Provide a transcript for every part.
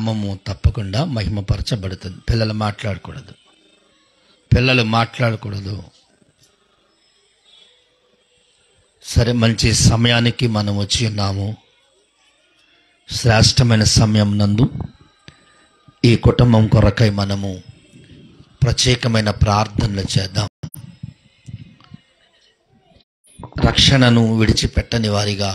నామము తప్పకుండా మహిమపరచబడుతుంది పిల్లలు మాట్లాడకూడదు పిల్లలు మాట్లాడకూడదు సరే మంచి సమయానికి మనం వచ్చి ఉన్నాము శ్రేష్టమైన సమయం నందు ఈ కుటుంబం కొరకై మనము ప్రత్యేకమైన ప్రార్థనలు చేద్దాం రక్షణను విడిచిపెట్టని వారిగా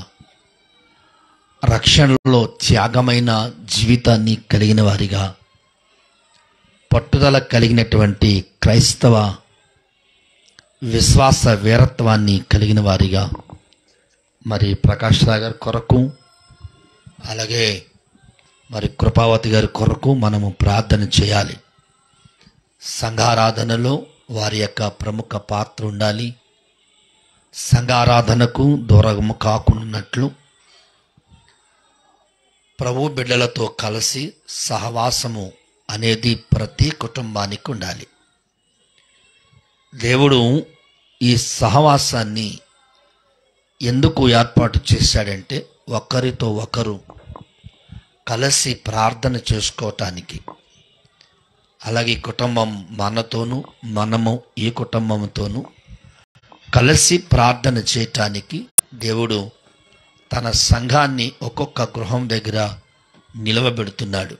రక్షణలో త్యాగమైన జీవితాన్ని కలిగిన వారిగా పట్టుదల కలిగినటువంటి క్రైస్తవ విశ్వాస వీరత్వాన్ని కలిగిన వారిగా మరి ప్రకాష్ రావు గారి కొరకు అలాగే మరి కృపావతి గారి కొరకు మనము ప్రార్థన చేయాలి సంఘారాధనలో వారి యొక్క ప్రముఖ పాత్ర ఉండాలి సంఘారాధనకు దూరము కాకున్నట్లు ప్రభు బిడ్డలతో కలిసి సహవాసము అనేది ప్రతి కుటుంబానికి ఉండాలి దేవుడు ఈ సహవాసాన్ని ఎందుకు ఏర్పాటు చేశాడంటే ఒకరితో ఒకరు కలిసి ప్రార్థన చేసుకోవటానికి అలాగే ఈ కుటుంబం మనతోనూ మనము ఈ కుటుంబంతోనూ కలిసి ప్రార్థన చేయటానికి దేవుడు తన సంఘాన్ని ఒక్కొక్క గృహం దగ్గర నిలవబెడుతున్నాడు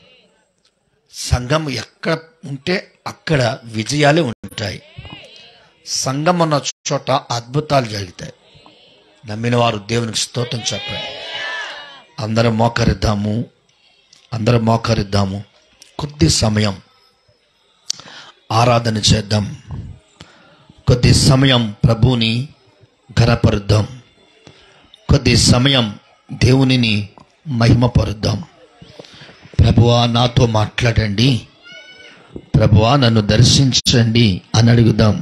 సంఘం ఎక్కడ ఉంటే అక్కడ విజయాలే ఉంటాయి సంఘం ఉన్న చోట అద్భుతాలు జరుగుతాయి నమ్మిన వారు దేవునికి స్తోత్రం చెప్పండి అందరం మోకరిద్దాము అందరం మోకరిద్దాము కొద్ది సమయం ఆరాధన చేద్దాం కొద్ది సమయం ప్రభువుని ఘనపరుద్దాం కొద్ది సమయం దేవునిని మహిమపరుద్దాం ప్రభువా నాతో మాట్లాడండి ప్రభువా నన్ను దర్శించండి అని అడుగుదాం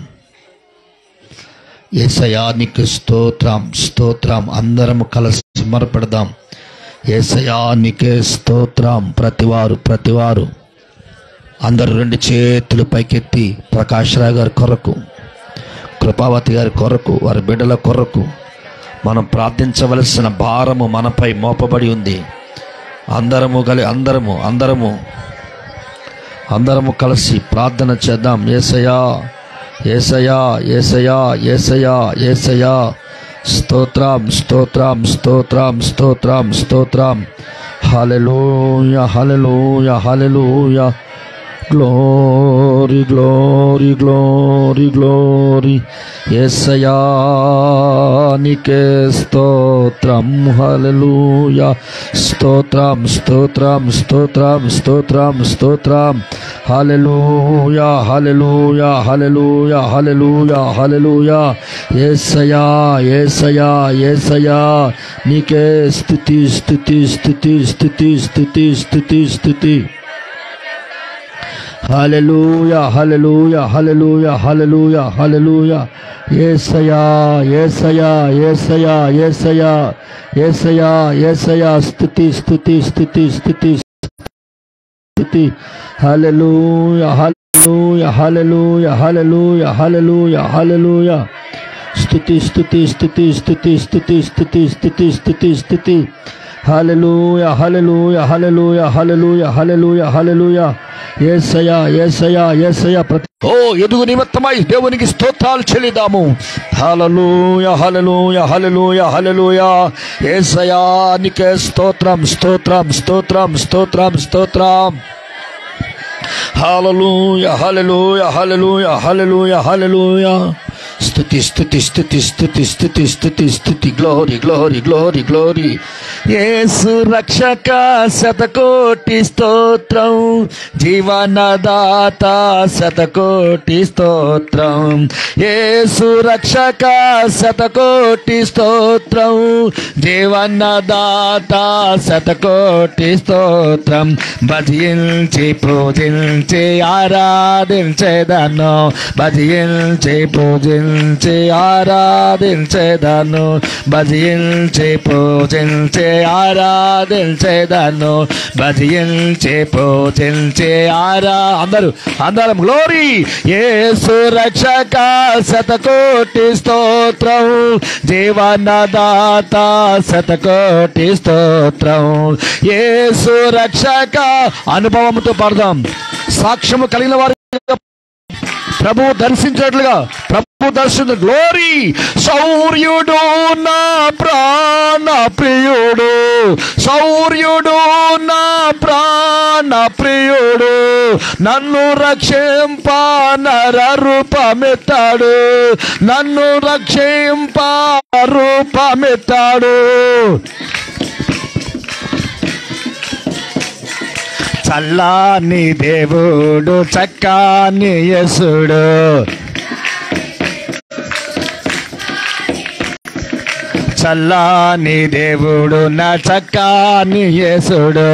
ఏసయా నీకు స్తోత్రం స్తోత్రం అందరము కలిసి సమర్పడదాం ఏసయా నీకే స్తోత్రం ప్రతివారు ప్రతివారు అందరు రెండు చేతులు పైకెత్తి ప్రకాష్ రావు గారి కొరకు కృపావతి గారి కొరకు వారి బిడ్డల కొరకు మనం ప్రార్థించవలసిన భారము మనపై మోపబడి ఉంది అందరము గలి అందరము అందరము అందరము కలిసి ప్రార్థన చేద్దాం ఏసయా ఏసయా ఏసయా ఏసయా ఏసయా స్తోత్రం స్తోత్రం స్తోత్రం స్తోత్రం స్తోత్రం hallelujah hallelujah hallelujah glory glory glory glory ఏసయా నీకే స్తోత్రం హల్లెలూయ స్తోత్రం స్తోత్రం స్తోత్రం స్తోత్రం స్తోత్రం హల్లెలూయ హల్లెలూయ హల్లెలూయ హల్లెలూయ హల్లెలూయ ఏసయా ఏసయా ఏసయా నీకే స్తుతి స్తుతి స్తుతి స్తుతి స్తుతి స్తుతి స్తుతి హల్లెలూయా హల్లెలూయా హల్లెలూయా హల్లెలూయా హల్లెలూయా యేసయ్యా యేసయ్యా యేసయ్యా యేసయ్యా యేసయ్యా యేసయ్యా స్తుతి స్తుతి స్తుతి స్తుతి స్తుతి హల్లెలూయా హల్లెలూయా హల్లెలూయా హల్లెలూయా హల్లెలూయా హల్లెలూయా స్తుతి స్తుతి స్తుతి స్తుతి స్తుతి స్తుతి స్తుతి స్తుతి స్తుతి హల్లెలూయా హల్లెలూయా హల్లెలూయా హల్లెలూయా హల్లెలూయా హల్లెలూయా యేసయ్యా యేసయ్యా యేసయ్యా ప్రతి ఓ ఎదుగు నిమిత్తమై దేవునికి స్తోత్రాలు చెల్లిదాము హల్లెలూయా హల్లెలూయా హల్లెలూయా హల్లెలూయా యేసయ్యా నీకే స్తోత్రం స్తోత్రం స్తోత్రం స్తోత్రం స్తోత్రం హల్లెలూయా హల్లెలూయా హల్లెలూయా హల్లెలూయా హల్లెలూయా స్తుతి స్తుతి స్తుతి స్తుతి స్తుతి స్తుతి స్తుతి glory glory glory glory Yesu రక్షక శతకోటి స్తోత్రం జీవనదాత శతకోటి స్తోత్రం యేసు రక్షక శతకోటి స్తోత్రం జీవనదాత శతకోటి స్తోత్రం భజించి పూజించి ఆరాధించేదను భజించి పూజించి పూజించి ఆరాధించేదను భజించి పూజించి ఆరాధించేదను భజించి పూజించి ఆరా అందరూ అందరం గ్లోరీ యేసు రక్షక శతకోటి స్తోత్రం జీవనదాత శతకోటి స్తోత్రం యేసు రక్షక అనుభవంతో పడదాం సాక్ష్యము కలిగిన వారి ప్రభు దర్శించినట్లుగా ప్రభు దర్శన గ్లోరీ శౌర్యుడు నా ప్రాణ ప్రియుడు శౌర్యుడు నా ప్రాణ ప్రియుడు నన్ను రక్షింప నర రూపమెత్తాడు నన్ను రక్షింప రూపమెత్తాడు చల్లాని దేవుడు చక్కాని యసుడు చల్లాని దేవుడు నా చక్కాని యేసుడు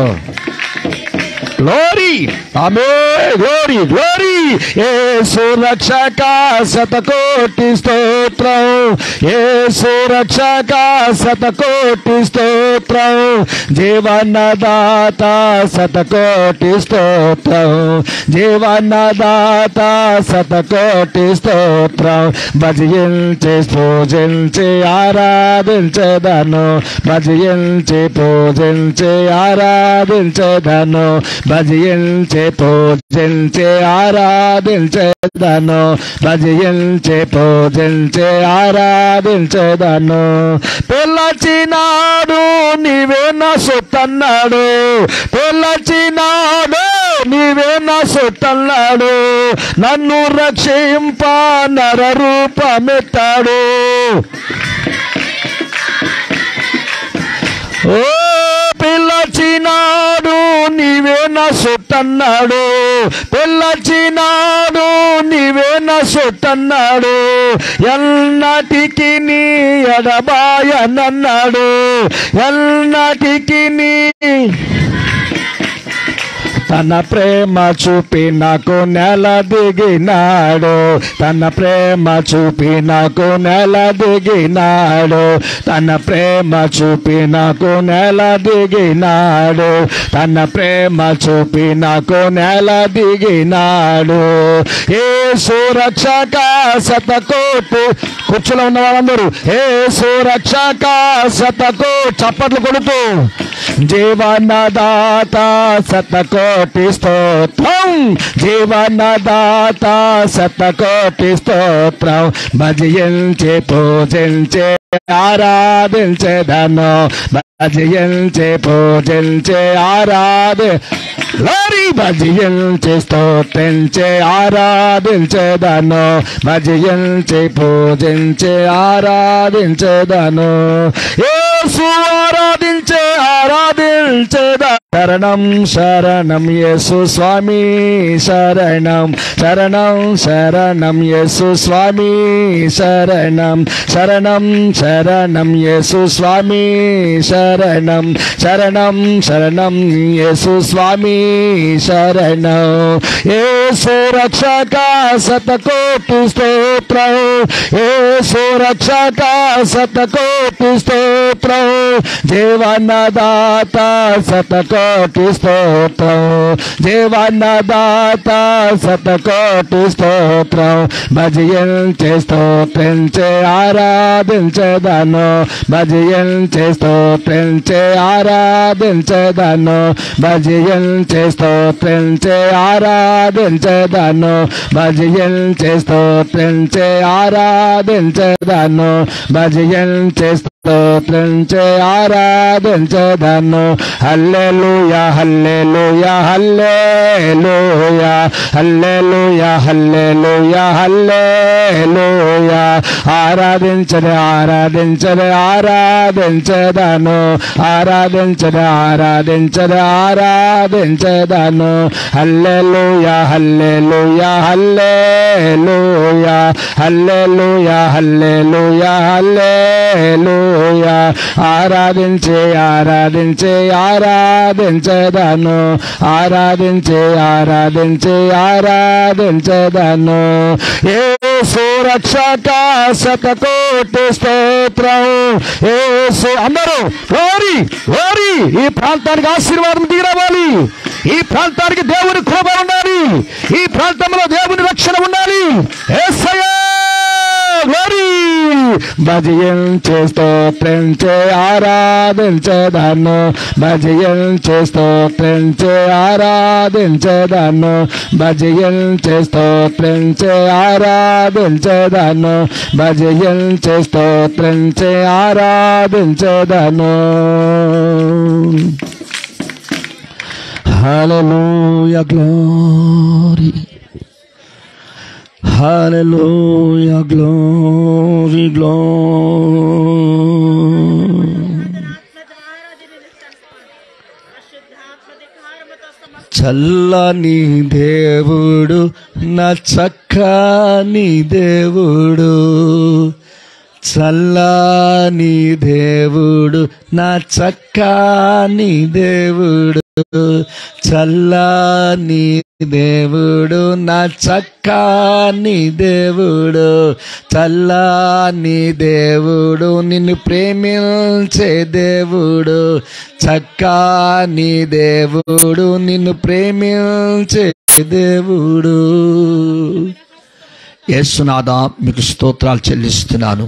గ్లోరీ ఆమె గ్లోరీ గ్లోరీ యేసు రక్షక శతకోటి స్తోత్రం యేసు రక్షక శతకోటి స్తోత్రం జీవనదాత శతకోటి స్తోత్రం జీవనదాత శతకోటి స్తోత్రం భజించి పూజించి ఆరాధించదను భజించి పూజించి ఆరాధించదను భజించి పూజించి ఆరాధించదను భజించి పూజించి ఆరాధించదను పిల్లచినాడు నీవే నా సొత్తన్నాడు పిల్లచినాడు నీవే నా సొత్తన్నాడు నన్ను రక్షింప నర రూపమెత్తాడు ఓ పిల్లచినాడు నీవే నా సొట్టన్నాడు పిల్లచినాడు నీవే నా సొట్టన్నాడు ఎన్నటికి నీ ఎడబాయనన్నాడు ఎన్నటికి నీ తన ప్రేమ చూపి నాకు నెల దిగినాడు తన ప్రేమ చూపి నాకు నెల దిగినాడు తన ప్రేమ చూపి నాకు నెల దిగినాడు తన ప్రేమ చూపి నాకు నెల దిగినాడు ఏ సురక్షక శతకోటి కుర్చీలో ఉన్న వాళ్ళందరూ ఏ సురక్షక శతకో చప్పట్లు కొడుతూ జీవనదాత శతకోటి స్తోత్రం జీవనదాత శతకోటి స్తోత్రం భజించి పూజించే ఆరాధించేదను భజించి పూజించే ఆరాధి లోరి భజించి స్తోత్రించే ఆరాధించేదను భజించి పూజించే ఆరాధించేదను యేసు ఆరాధించే ఆరాధించేద శరణం శరణం యేసు స్వామి శరణం శరణం శరణం యేసు స్వామి శరణం శరణం శరణం యేసు స్వామి శరణం శరణం శరణం యేసు స్వామి శరణం యేసు రక్షక శతకోటి స్తోత్రం యేసు రక్షక శతకోటి స్తోత్రం జీవనదాత శతకోటి స్తోత్రం జీవనదాత శతకోటి స్తోత్రం భజయించే స్తోత్రించే ఆరాధించదను భజయించే స్తోత్రించే ఆరాధించదను భజయించే స్తోత్రించే ఆరాధించదను భజయించే స్తోత్రించే ఆరాధించదను భజయించే స్తోత్రించే ఆరాధించదను హల్లెలూయా హల్లెలూయా హల్లెలూయా హల్లెలూయా హల్లెలూయా హల్లెలూయా ఆరాధించని ఆరాధించని ఆరాధించదను ఆరాధించని ఆరాధించని ఆరాధించదను హల్లెలూయా హల్లెలూయా హల్లెలూయా హల్లెలూయా హల్లెలూయా హల్లెలూయా ఆరాధించే ఆరాధించే ఆరాధ ఆరాధించదను ఆరాధించి ఆరాధించి ఆరాధించదను ఏ సురక్షక శతకోటి స్తోత్రం ఏసు అందరూ ఓరి ఓరి ఈ ప్రాంతానికి ఆశీర్వాదం దిగిరవాలి ఈ ప్రాంతానికి దేవుని కృప ఉండాలి ఈ ప్రాంతంలో దేవుని రక్షణ ఉండాలి ఏసయ్యా గ్లోరీ భజయించే స్తోత్రించే ఆరాధించదను భజయించే స్తోత్రించే ఆరాధించదను భజయించే స్తోత్రించే ఆరాధించదను భజయించే స్తోత్రించే ఆరాధించదను Hallelujah, glory. Hallelujah, glory, glory. చల్లని దేవుడు నా చక్కని దేవుడు చల్లని దేవుడు నా చక్కని దేవుడు చల్లని దేవుడు నా చక్కని దేవుడు చల్లని దేవుడు నిన్ను ప్రేమించే దేవుడు చక్కని దేవుడు నిన్ను ప్రేమించే దేవుడు యేసునాథ మీకు స్తోత్రాలు చెల్లిస్తున్నాను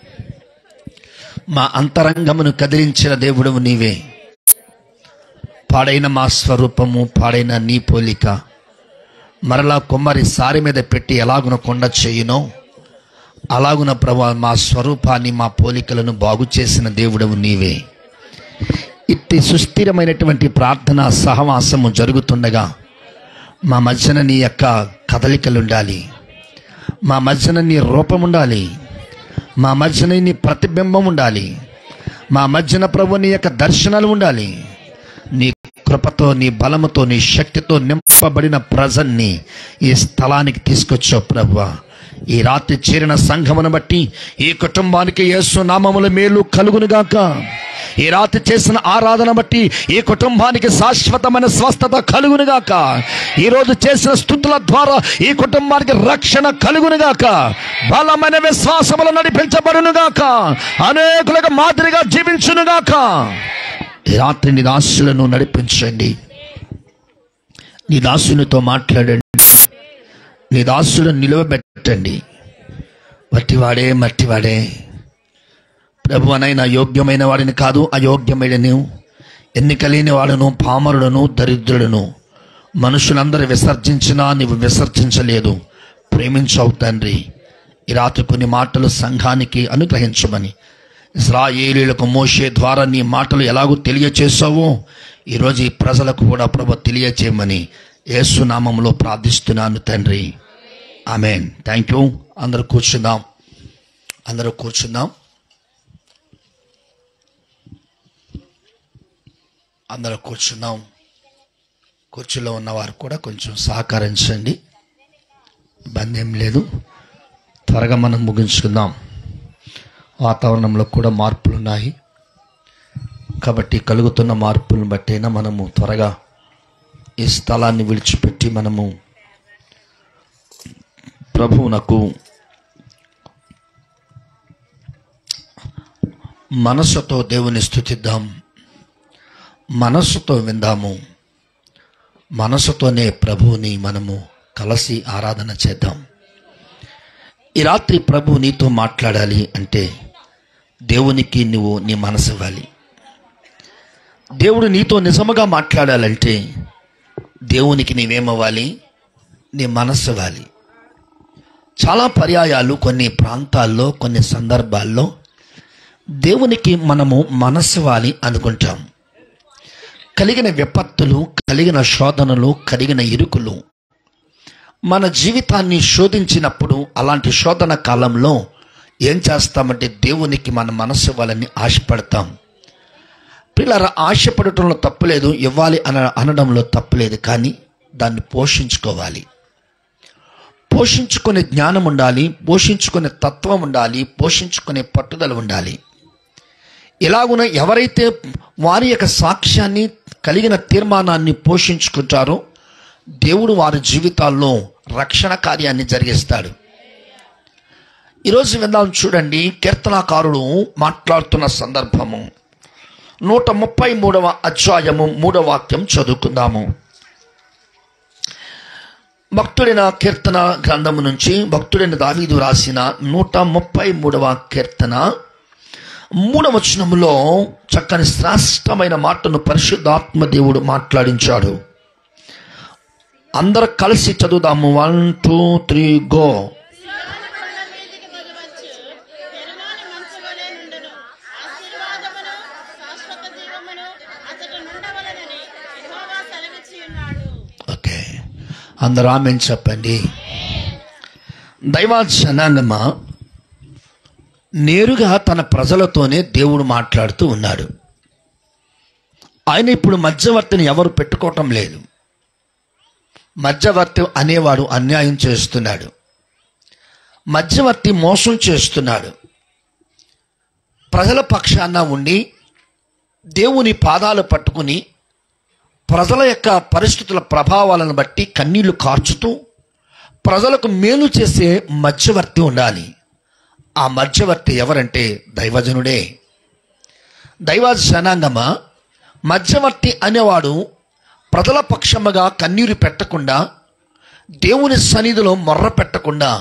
మా అంతరంగమును కదిలించిన దేవుడవు నీవే పాడైన మా స్వరూపము పాడైన నీ పోలిక మరలా కొమ్మరి సారి మీద పెట్టి ఎలాగున కొండ చేయునో అలాగున ప్రభా మా స్వరూపాన్ని మా పోలికలను బాగు చేసిన దేవుడవు నీవే ఇట్టి సుస్థిరమైనటువంటి ప్రార్థన సహవాసము జరుగుతుండగా మా మధ్యన నీ యొక్క కదలికలుండాలి మా మధ్యన నీ రూపం ఉండాలి మా మధ్యన నీ ప్రతిబింబం ఉండాలి మా మధ్యన ప్రభు నీ యొక్క దర్శనాలు ఉండాలి నీ కృపతో నీ బలముతో నీ శక్తితో నింపబడిన ప్రజల్ని ఈ స్థలానికి తీసుకొచ్చావు ప్రభు ఈ రాత్రి చేరిన సంఘమును బట్టి ఈ కుటుంబానికి యేసు నామముల మేలు కలుగునుగాక ఈ రాత్రి చేసిన ఆరాధన బట్టి ఈ కుటుంబానికి శాశ్వతమైన స్వస్థత కలుగునుగాక ఈ రోజు చేసిన స్థుతుల ద్వారా ఈ కుటుంబానికి రక్షణ కలుగునుగాక బలమైన విశ్వాసములు నడిపించబడునుగాక అనేకులకు మాదిరిగా జీవించునుగాక ఈ రాత్రి నీ దాసులను నడిపించండి నీ దాసునితో మాట్లాడండి నీ దాసులను నిలవబెట్టండి మట్టివాడే మట్టివాడే ప్రభు అనైనా యోగ్యమైన వాడిని కాదు అయోగ్యమైన ఎన్నిక లేని వాడును పామరులను దరిద్రులను మనుషులందరూ విసర్జించినా నీవు విసర్జించలేదు ప్రేమించవు తండ్రి ఈ రాత్రి కొన్ని మాటలు సంఘానికి అనుగ్రహించమని ఇస్రాయేలీలకు మోషే ద్వారా నీ మాటలు ఎలాగో తెలియచేసావో ఈరోజు ఈ ప్రజలకు కూడా ప్రభు తెలియచేయమని యేసునామంలో ప్రార్థిస్తున్నాను తండ్రి ఆమెన్ థ్యాంక్ యూ అందరూ కూర్చుందాం అందరూ కూర్చుందాం అందరూ కూర్చుందాం కుర్చీలో ఉన్నవారు కూడా కొంచెం సహకరించండి ఇబ్బంది ఏం లేదు త్వరగా మనం ముగించుకుందాం వాతావరణంలో కూడా మార్పులు ఉన్నాయి కాబట్టి కలుగుతున్న మార్పులను బట్టైనా మనము త్వరగా ఈ స్థలాన్ని విడిచిపెట్టి మనము ప్రభువునకు మనస్సుతో దేవుని స్థుతిద్దాం మనస్సుతో విందాము మనసుతోనే ప్రభువుని మనము కలిసి ఆరాధన చేద్దాం ఈ రాత్రి ప్రభు నీతో మాట్లాడాలి అంటే దేవునికి నువ్వు నీ మనసు ఇవ్వాలి దేవుడు నీతో నిజముగా మాట్లాడాలంటే దేవునికి నీవేమవ్వాలి నీ మనస్సు ఇవ్వాలి చాలా పర్యాయాలు కొన్ని ప్రాంతాల్లో కొన్ని సందర్భాల్లో దేవునికి మనము మనస్సు ఇవ్వాలి అనుకుంటాం కలిగిన విపత్తులు కలిగిన శోధనలు కలిగిన ఇరుకులు మన జీవితాన్ని శోధించినప్పుడు అలాంటి శోధన కాలంలో ఏం చేస్తామంటే దేవునికి మన మనస్సు ఇవ్వాలని ఆశపడతాం పిల్లల ఆశపడటంలో తప్పులేదు ఇవ్వాలి అన అనడంలో తప్పులేదు కానీ దాన్ని పోషించుకోవాలి పోషించుకునే జ్ఞానం ఉండాలి పోషించుకునే తత్వం ఉండాలి పోషించుకునే పట్టుదల ఉండాలి ఇలాగున ఎవరైతే వారి యొక్క సాక్ష్యాన్ని కలిగిన తీర్మానాన్ని పోషించుకుంటారో దేవుడు వారి జీవితాల్లో రక్షణ కార్యాన్ని జరిగిస్తాడు ఈరోజు విందాం చూడండి కీర్తనాకారుడు మాట్లాడుతున్న సందర్భము నూట ముప్పై మూడవ అధ్యాయము మూడవ వాక్యం చదువుకుందాము భక్తుడైన కీర్తన గ్రంథము నుంచి భక్తుడైన దావీదు రాసిన నూట ముప్పై మూడవ కీర్తన మూడవ వచనములో చక్కని శ్రేష్టమైన మాటను పరిశుద్ధాత్మ దేవుడు మాట్లాడించాడు అందరు కలిసి చదువుదాము వన్ టూ త్రీ గో మీదికి దిగివచ్చు ఎరులోని మంచు వలె నుండును ఆశీర్వాదమును శాశ్వత జీవమును అతడు నుండవలనని యెహోవా సెలవిచ్చి ఉన్నాడు ఓకే అందరూ ఆమె చెప్పండి దైవ జనాంగమా నేరుగా తన ప్రజలతోనే దేవుడు మాట్లాడుతూ ఉన్నాడు ఆయన ఇప్పుడు మధ్యవర్తిని ఎవరు పెట్టుకోవటం లేదు మధ్యవర్తి అనేవాడు అన్యాయం చేస్తున్నాడు మధ్యవర్తి మోసం చేస్తున్నాడు ప్రజల పక్షాన ఉండి దేవుని పాదాలు పట్టుకుని ప్రజల యొక్క పరిస్థితుల ప్రభావాలను బట్టి కన్నీళ్లు కార్చుతూ ప్రజలకు మేలు చేసే మధ్యవర్తి ఉండాలి ఆ మధ్యవర్తి ఎవరంటే దైవజనుడే దైవ జనాంగమ మధ్యవర్తి అనేవాడు ప్రజల పక్షముగా కన్నీరు పెట్టకుండా దేవుని సన్నిధిలో మొర్ర పెట్టకుండా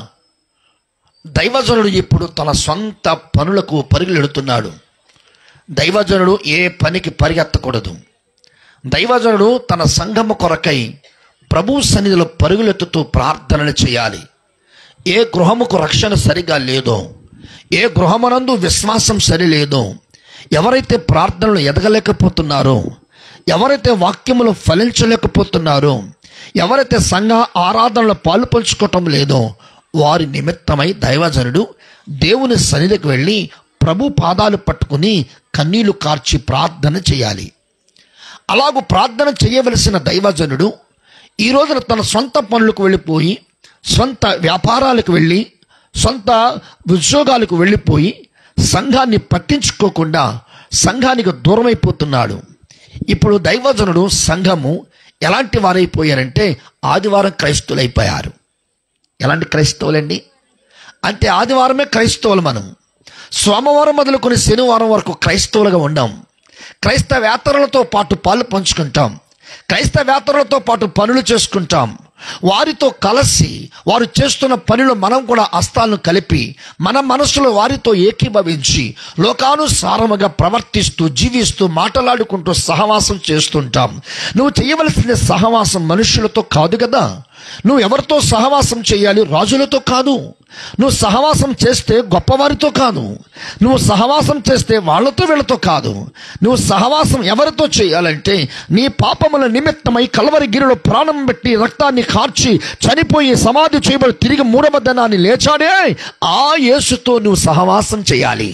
దైవజనుడు ఇప్పుడు తన సొంత పనులకు పరుగులెడుతున్నాడు దైవజనుడు ఏ పనికి పరిగెత్తకూడదు దైవజనుడు తన సంఘము కొరకై ప్రభు సన్నిధిలో పరుగులెత్తుతూ ప్రార్థనలు చేయాలి ఏ గృహముకు రక్షణ సరిగా లేదో ఏ గృహమునందు విశ్వాసం సరి లేదో ఎవరైతే ప్రార్థనలు ఎదగలేకపోతున్నారో ఎవరైతే వాక్యములు ఫలించలేకపోతున్నారో ఎవరైతే సంఘ ఆరాధనలో పాలు పంచుకోవటం లేదో వారి నిమిత్తమై దైవజనుడు దేవుని సన్నిధికి వెళ్ళి ప్రభు పాదాలు పట్టుకుని కన్నీళ్లు కార్చి ప్రార్థన చేయాలి అలాగూ ప్రార్థన చేయవలసిన దైవజనుడు ఈ రోజున తన సొంత పనులకు వెళ్ళిపోయి సొంత వ్యాపారాలకు వెళ్ళి సొంత ఉద్యోగాలకు వెళ్ళిపోయి సంఘాన్ని పట్టించుకోకుండా సంఘానికి దూరమైపోతున్నాడు ఇప్పుడు దైవజనుడు సంఘము ఎలాంటి వారైపోయారంటే ఆదివారం క్రైస్తవులైపోయారు ఎలాంటి క్రైస్తవులండి అంటే ఆదివారమే క్రైస్తవులు మనం సోమవారం మొదలుకొని శనివారం వరకు క్రైస్తవులుగా ఉండాం క్రైస్తవేతరులతో పాటు పాలు పంచుకుంటాం క్రైస్తవేతరులతో పాటు పనులు చేసుకుంటాం వారితో కలిసి వారు చేస్తున్న పనిలో మనం కూడా అస్తాలను కలిపి మన మనసులో వారితో ఏకీభవించి లోకానుసారముగా ప్రవర్తిస్తూ జీవిస్తూ మాట్లాడుకుంటూ సహవాసం చేస్తుంటాం నువ్వు చేయవలసిన సహవాసం మనుషులతో కాదు కదా నువ్వు ఎవరితో సహవాసం చేయాలి రాజులతో కాదు నువ్వు సహవాసం చేస్తే గొప్పవారితో కాదు నువ్వు సహవాసం చేస్తే వాళ్ళతో వీళ్ళతో కాదు నువ్వు సహవాసం ఎవరితో చేయాలంటే నీ పాపముల నిమిత్తమై కలవరి గిరిలో ప్రాణం పెట్టి రక్తాన్ని కార్చి చనిపోయి సమాధి చేయబడి తిరిగి మూడవ దినాన్ని లేచాడే ఆ యేసుతో నువ్వు సహవాసం చేయాలి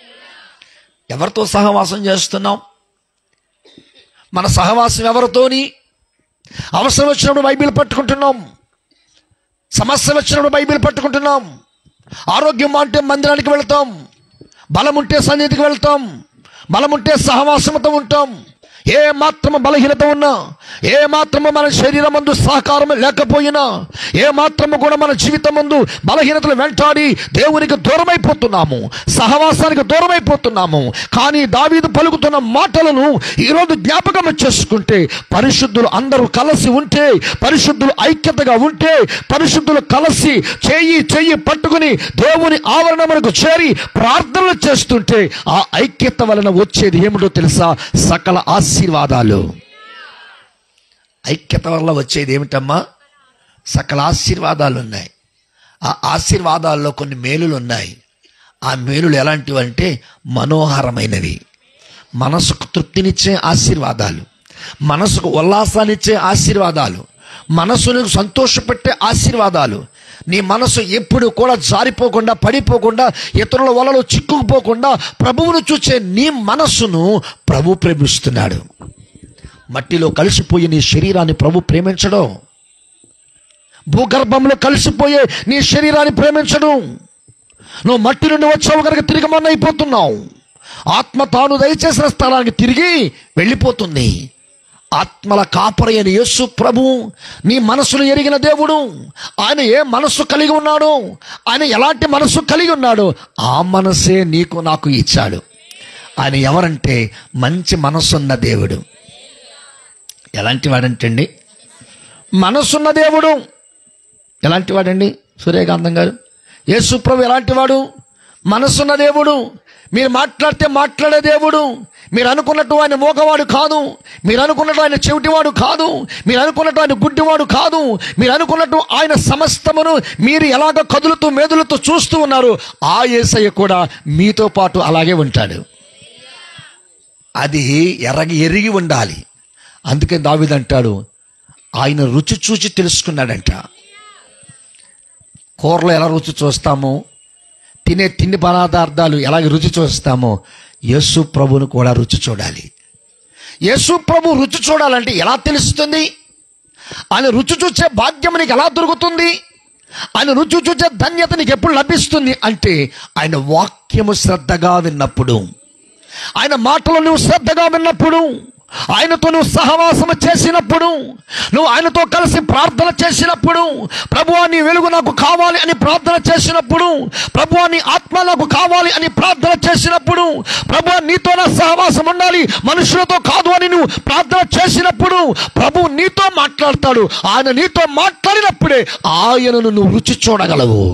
ఎవరితో సహవాసం చేస్తున్నావు మన సహవాసం ఎవరితోని అవసరం వచ్చినప్పుడు బైబిల్ పట్టుకుంటున్నాం సమస్య వచ్చినప్పుడు బైబిల్ పట్టుకుంటున్నాం ఆరోగ్యం అంటే మందిరానికి వెళ్తాం బలం ఉంటే సన్నిధికి వెళ్తాం బలం ఉంటే సహవాసంతో ఉంటాం ఏ మాత్రము బలహీనత ఉన్నా ఏ మాత్రము మన శరీరం ముందు సహకారం లేకపోయినా ఏ మాత్రము కూడా మన జీవితం ముందు బలహీనతలు వెంటాడి దేవునికి దూరమైపోతున్నాము సహవాసానికి దూరమైపోతున్నాము కానీ దావీదు పలుకుతున్న మాటలను ఈరోజు జ్ఞాపకం చేసుకుంటే పరిశుద్ధులు అందరూ కలిసి ఉంటే పరిశుద్ధులు ఐక్యతగా ఉంటే పరిశుద్ధులు కలిసి చెయ్యి చెయ్యి పట్టుకుని దేవుని ఆవరణములకు చేరి ప్రార్థనలు చేస్తుంటే ఆ ఐక్యత వలన వచ్చేది ఏమిటో తెలుసా సకల ఆశీర్వాదాలు ఐక్యత వల్ల వచ్చేది ఏమిటమ్మా సకల ఆశీర్వాదాలు ఉన్నాయి ఆ ఆశీర్వాదాల్లో కొన్ని మేలులు ఉన్నాయి ఆ మేలులు ఎలాంటివి అంటే మనోహరమైనవి మనసుకు తృప్తినిచ్చే ఆశీర్వాదాలు మనసుకు ఉల్లాసాన్నిచ్చే ఆశీర్వాదాలు మనసును సంతోషపెట్టే ఆశీర్వాదాలు నీ మనసు ఎప్పుడు కూడా జారిపోకుండా పడిపోకుండా ఇతరుల వలలో చిక్కుకుపోకుండా ప్రభువును చూచే నీ మనస్సును ప్రభు ప్రేమిస్తున్నాడు మట్టిలో కలిసిపోయి నీ శరీరాన్ని ప్రభు ప్రేమించడం భూగర్భంలో కలిసిపోయే నీ శరీరాన్ని ప్రేమించడం నువ్వు మట్టి నుండి వచ్చావు కనుక తిరిగి మొన్న అయిపోతున్నావు ఆత్మ తాను దయచేసిన స్థలానికి తిరిగి వెళ్ళిపోతుంది ఆత్మల కాపరి అని యేసు ప్రభు నీ మనసును ఎరిగిన దేవుడు ఆయన ఏ మనస్సు కలిగి ఉన్నాడు ఆయన ఎలాంటి మనస్సు కలిగి ఉన్నాడు ఆ మనసే నీకు నాకు ఇచ్చాడు ఆయన ఎవరంటే మంచి మనస్సున్న దేవుడు ఎలాంటి వాడంటే అండి మనస్సున్న దేవుడు ఎలాంటి వాడండి సూర్యకాంతం గారు యేసు ప్రభు ఎలాంటి వాడు మనస్సున్న దేవుడు మీరు మాట్లాడితే మాట్లాడే దేవుడు మీరు అనుకున్నట్టు ఆయన మోగవాడు కాదు మీరు అనుకున్నట్టు ఆయన చెవిటివాడు కాదు మీరు అనుకున్నట్టు ఆయన గుడ్డివాడు కాదు మీరు అనుకున్నట్టు ఆయన సమస్తమును మీరు ఎలాగ కదులుతూ మెదులుతూ చూస్తూ ఉన్నారు ఆ యేసయ్య కూడా మీతో పాటు అలాగే ఉంటాడు అది ఎరగి ఎరిగి ఉండాలి అందుకే దావిదంటాడు ఆయన రుచి చూచి తెలుసుకున్నాడంట కూరలో ఎలా రుచి చూస్తామో తినే తిండి పదార్థాలు ఎలాగ రుచి చూస్తామో యేసు ప్రభును కూడా రుచి చూడాలి యేసు ప్రభు రుచి చూడాలంటే ఎలా తెలుస్తుంది ఆయన రుచి చూచే భాగ్యం నీకు ఎలా దొరుకుతుంది ఆయన రుచి చూచే ధన్యత నీకు ఎప్పుడు లభిస్తుంది అంటే ఆయన వాక్యము శ్రద్ధగా విన్నప్పుడు ఆయన మాటలు నువ్వు శ్రద్ధగా విన్నప్పుడు ఆయనతో నువ్వు సహవాసము చేసినప్పుడు నువ్వు ఆయనతో కలిసి ప్రార్థన చేసినప్పుడు ప్రభువా నీ వెలుగు నాకు కావాలి అని ప్రార్థన చేసినప్పుడు ప్రభువా నీ ఆత్మ నాకు కావాలి అని ప్రార్థన చేసినప్పుడు ప్రభువా నీతో నా సహవాసం ఉండాలి మనుషులతో కాదు అని నువ్వు ప్రార్థన చేసినప్పుడు ప్రభు నీతో మాట్లాడతాడు ఆయన నీతో మాట్లాడినప్పుడే ఆయనను నువ్వు రుచి చూడగలవు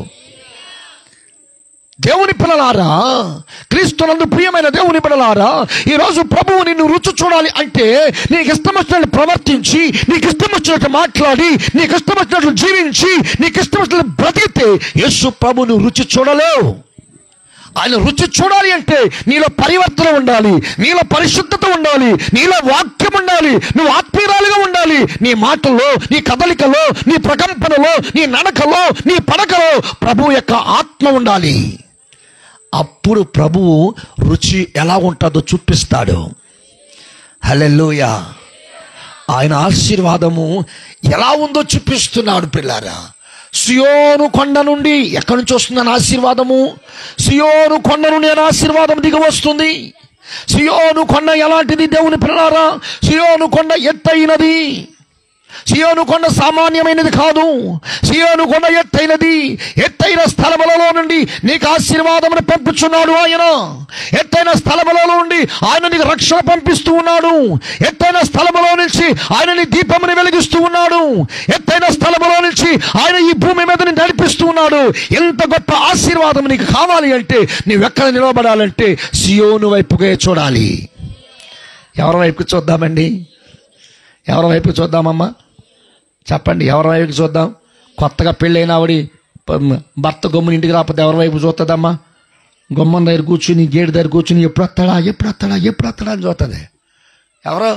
దేవుని పిల్లలారా క్రీస్తునందు ప్రియమైన దేవుని పిల్లలారా ఈరోజు ప్రభువు నిన్ను రుచి చూడాలి అంటే నీకు ఇష్టం వచ్చినట్లు ప్రవర్తించి నీకు ఇష్టం వచ్చినట్టు మాట్లాడి నీకు ఇష్టం వచ్చినట్లు జీవించి నీకు ఇష్టం వచ్చినట్లు బ్రతికితే యేసు ప్రభు నువ్వు రుచి చూడలేవు ఆయన రుచి చూడాలి అంటే నీలో పరివర్తన ఉండాలి నీలో పరిశుద్ధత ఉండాలి నీలో వాక్యం ఉండాలి నువ్వు ఆత్మీయురాలుగా ఉండాలి నీ మాటల్లో నీ కదలికలో నీ ప్రకంపనలో నీ నడకలో నీ పడకలో ప్రభు యొక్క ఆత్మ ఉండాలి అప్పుడు ప్రభువు రుచి ఎలా ఉంటుందో చూపిస్తాడు హలెల్లుయ ఆయన ఆశీర్వాదము ఎలా ఉందో చూపిస్తున్నాడు పిల్లారా సియోను కొండ నుండి ఎక్కడి నుంచి వస్తుందని ఆశీర్వాదము సియోను కొండ నుండి అని ఆశీర్వాదం దిగి వస్తుంది సియోను కొండ ఎలాంటిది దేవుని పిల్లారా సియోను కొండ ఎత్తైనది సియోను కొండ సామాన్యమైనది కాదు సియోను కొండ ఎత్తైనది ఎత్తైన స్థలములలో నుండి నీకు ఆశీర్వాదమును పంపించున్నాడు ఆయన ఎత్తైన స్థలములలో నుండి ఆయన నీకు రక్షణ పంపిస్తూ ఉన్నాడు ఎత్తైన స్థలములో నుంచి ఆయన నీ దీపముని వెలిగిస్తూ ఉన్నాడు ఎత్తైన స్థలములో నుంచి ఆయన ఈ భూమి మీద నిన్ను నడిపిస్తూ ఉన్నాడు ఎంత గొప్ప ఆశీర్వాదం నీకు కావాలి అంటే నీవెక్కడ నిలబడాలంటే సియోను వైపుకే చూడాలి ఎవరి వైపుకి చూద్దామండి ఎవరి వైపు చూద్దామమ్మా చెప్పండి ఎవరి వైపుకి చూద్దాం కొత్తగా పెళ్ళైన ఆవిడ ప- భర్త గమ్ముని ఇంటికి రాకపోతే ఎవరి వైపు చూస్తుందమ్మా గుమ్మం దగ్గర కూర్చుని గేటు దగ్గర కూర్చుని ఎప్పుడు వస్తాడా ఎప్పుడు వస్తాడా ఎప్పుడు వస్తాడా అని చూస్తుంది ఎవరు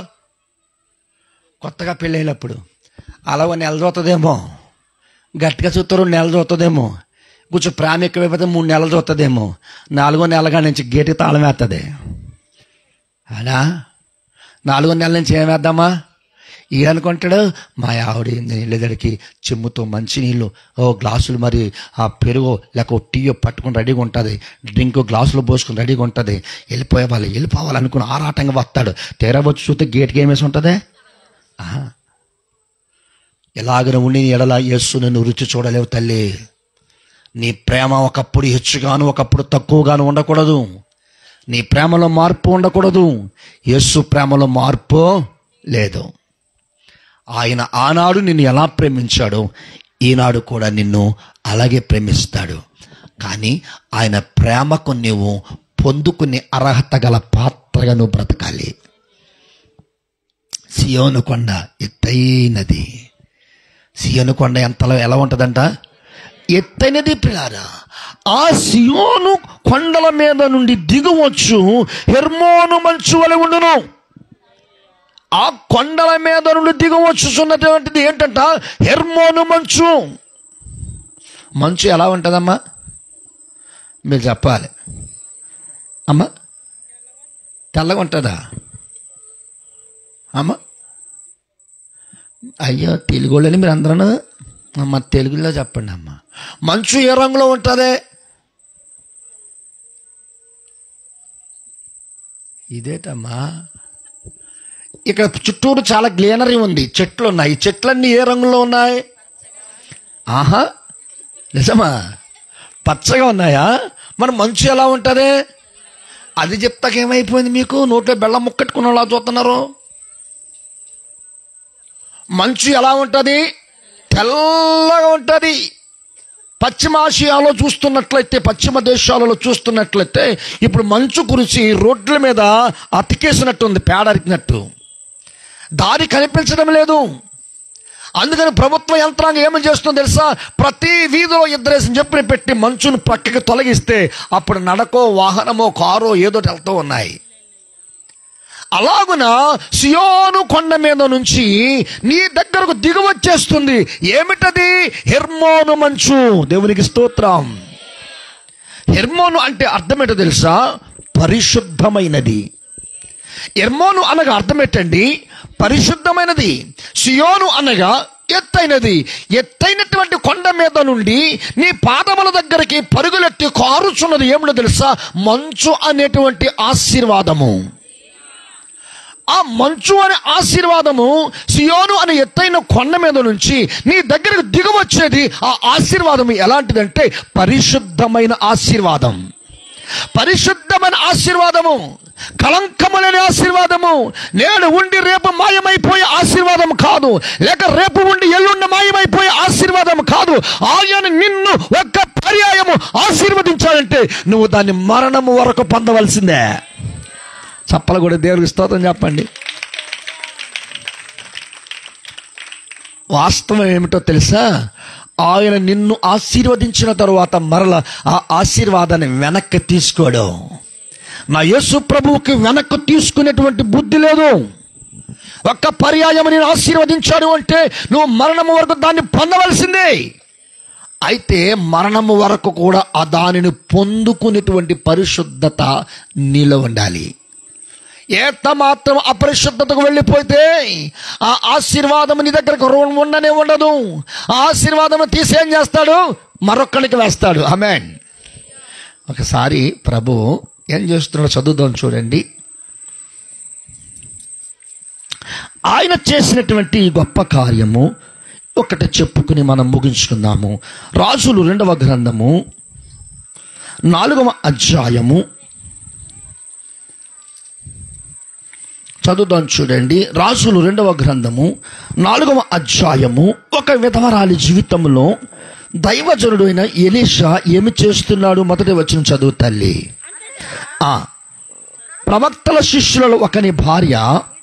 కొత్తగా పెళ్ళైనప్పుడు అలా ఓ నెల చూస్తుందేమో గట్టిగా చూస్తారు నెల చూస్తుందేమో కొంచెం ప్రేమ ఎక్కువైపోతే మూడు నెలలు చూస్తుందేమో నాలుగో నెలగా నుంచి గేటుకి తాళం వేస్తుంది అనా నాలుగో నెలల నుంచి ఏం వేద్దామా ఈయననుకుంటాడు మా ఆవిడ నీళ్ళదడికి చెమ్ముతో మంచి నీళ్ళు ఓ గ్లాసులు మరి ఆ పెరుగు లేక ఓ టీ పట్టుకుని రెడీగా ఉంటుంది డ్రింక్ గ్లాసులో పోసుకుని రెడీగా ఉంటుంది వెళ్ళిపోయే వాళ్ళు వెళ్ళిపోవాలనుకుని ఆరాటంగా వస్తాడు తీరా వచ్చి చూస్తే గేట్కి ఏమేసి ఉంటుంది ఆహా. ఎలాగన ఉండి నీ ఎడల యేసు నన్ను రుచి చూడలేవు తల్లి నీ ప్రేమ ఒకప్పుడు హెచ్చుగాను ఒకప్పుడు తక్కువగాను ఉండకూడదు నీ ప్రేమలో మార్పు ఉండకూడదు యేసు ప్రేమలో మార్పు లేదు ఆయన ఆనాడు నిన్ను ఎలా ప్రేమించాడో ఈనాడు కూడా నిన్ను అలాగే ప్రేమిస్తాడు కానీ ఆయన ప్రేమకు నువ్వు పొందుకునే అర్హత గల పాత్రగా నువ్వు బ్రతకాలి సియోను కొండ ఎత్తైనది సియోను కొండ ఎంతలో ఎలా ఉంటుందంట ఎత్తైనది పిల్లారా ఆ సియోను కొండల మీద నుండి దిగువచ్చు హెర్మోను మంచు వలె ఉండును ఆ కొండల మీద నుండి దిగవచ్చున్నటువంటిది ఏంటంట హెర్మోను మంచు మంచు ఎలా ఉంటుందమ్మా మీరు చెప్పాలి అమ్మా తెల్లగా ఉంటుందా అమ్మా అయ్యో తెలుగు వాళ్ళని మీరు అందరూ అమ్మ తెలుగులో చెప్పండి అమ్మ మంచు ఏ రంగులో ఉంటుంది ఇదేటమ్మా ఇక్కడ చుట్టూరు చాలా గ్లీనరీ ఉంది చెట్లు ఉన్నాయి చెట్లన్నీ ఏ రంగులో ఉన్నాయి ఆహా నిజమా పచ్చగా ఉన్నాయా మరి మంచు ఎలా ఉంటుంది అది చెప్తాక ఏమైపోయింది మీకు నోట్లో బెల్లం ముక్కట్టుకున్న అలా చూస్తున్నారు మంచు ఎలా ఉంటుంది తెల్లగా ఉంటుంది పశ్చిమ ఆసియాలో చూస్తున్నట్లయితే పశ్చిమ దేశాలలో చూస్తున్నట్లయితే ఇప్పుడు మంచు కురిసి రోడ్ల మీద అతికేసినట్టు ఉంది పేడరికినట్టు దారి కనిపించడం లేదు అందుకని ప్రభుత్వ యంత్రాంగం ఏమని చేస్తుందో తెలుసా ప్రతి వీధిలో ఇద్దరేసి చెప్పుని పెట్టి మంచును ప్రక్కకి తొలగిస్తే అప్పుడు నడకో వాహనమో కారో ఏదో వెళ్తూ ఉన్నాయి అలాగున సియోను కొండ మీద నుంచి నీ దగ్గరకు దిగువచ్చేస్తుంది ఏమిటది హెర్మోను మంచు దేవునికి స్తోత్రం హెర్మోను అంటే అర్థం ఏంటో తెలుసా పరిశుద్ధమైనది ఎర్మోను అనగా అర్థం ఏంటండి పరిశుద్ధమైనది సియోను అనగా ఎత్తైనది ఎత్తైనటువంటి కొండ మీద నుండి నీ పాదముల దగ్గరికి పరుగులెత్తి కారుచున్నది ఏమిటో తెలుసా మంచు అనేటువంటి ఆశీర్వాదము ఆ మంచు అనే ఆశీర్వాదము సియోను అనే ఎత్తైన కొండ మీద నుంచి నీ దగ్గరకు దిగవచ్చేది ఆ ఆశీర్వాదము ఎలాంటిదంటే పరిశుద్ధమైన ఆశీర్వాదం పరిశుద్ధమైన ఆశీర్వాదము కలంకము లేని ఆశీర్వాదము నేడు ఉండి రేపు మాయమైపోయే ఆశీర్వాదం కాదు లేక రేపు ఉండి ఎల్లుండి మాయమైపోయే ఆశీర్వాదం కాదు ఆయన నిన్ను ఒక్క పర్యాయము ఆశీర్వదించాడంటే నువ్వు దాన్ని మరణము వరకు పొందవలసిందే చప్పలు కూడా దేవుడికి స్తోత్రం చెప్పండి వాస్తవం ఏమిటో తెలుసా ఆయన నిన్ను ఆశీర్వదించిన తరువాత మరల ఆ ఆశీర్వాదాన్ని వెనక్కి తీసుకోడు నా యేసు ప్రభువుకి వెనక్కి తీసుకునేటువంటి బుద్ధి లేదు ఒక్క పర్యాయం నేను ఆశీర్వదించాడు అంటే నువ్వు మరణము వరకు దాన్ని పొందవలసిందే అయితే మరణము వరకు కూడా ఆ దానిని పొందుకునేటువంటి పరిశుద్ధత నీలో ఉండాలి ఏత మాత్రం అపరిశుద్ధతకు వెళ్ళిపోతే ఆ ఆశీర్వాదం నీ దగ్గరకు రు- ఉండనే ఉండదు ఆ ఆశీర్వాదం తీసేం చేస్తాడు మరొక్కడికి వేస్తాడు అమెన్ ఒకసారి ప్రభు ఏం చేస్తున్నాడో చదువుదాం చూడండి ఆయన చేసినటువంటి ఈ గొప్ప కార్యము ఒకటి చెప్పుకుని మనం ముగించుకుందాము రాజులు రెండవ గ్రంథము నాలుగవ అధ్యాయము చదువుదాం చూడండి రాజులు రెండవ గ్రంథము నాలుగవ అధ్యాయము ఒక విధవరాలి జీవితంలో దైవజనుడు అయిన ఎలీషా ఏమి చేస్తున్నాడు మొదటి వచ్చిన చదువు తల్లి ఆ ప్రవక్తల శిష్యులలో ఒకని భార్య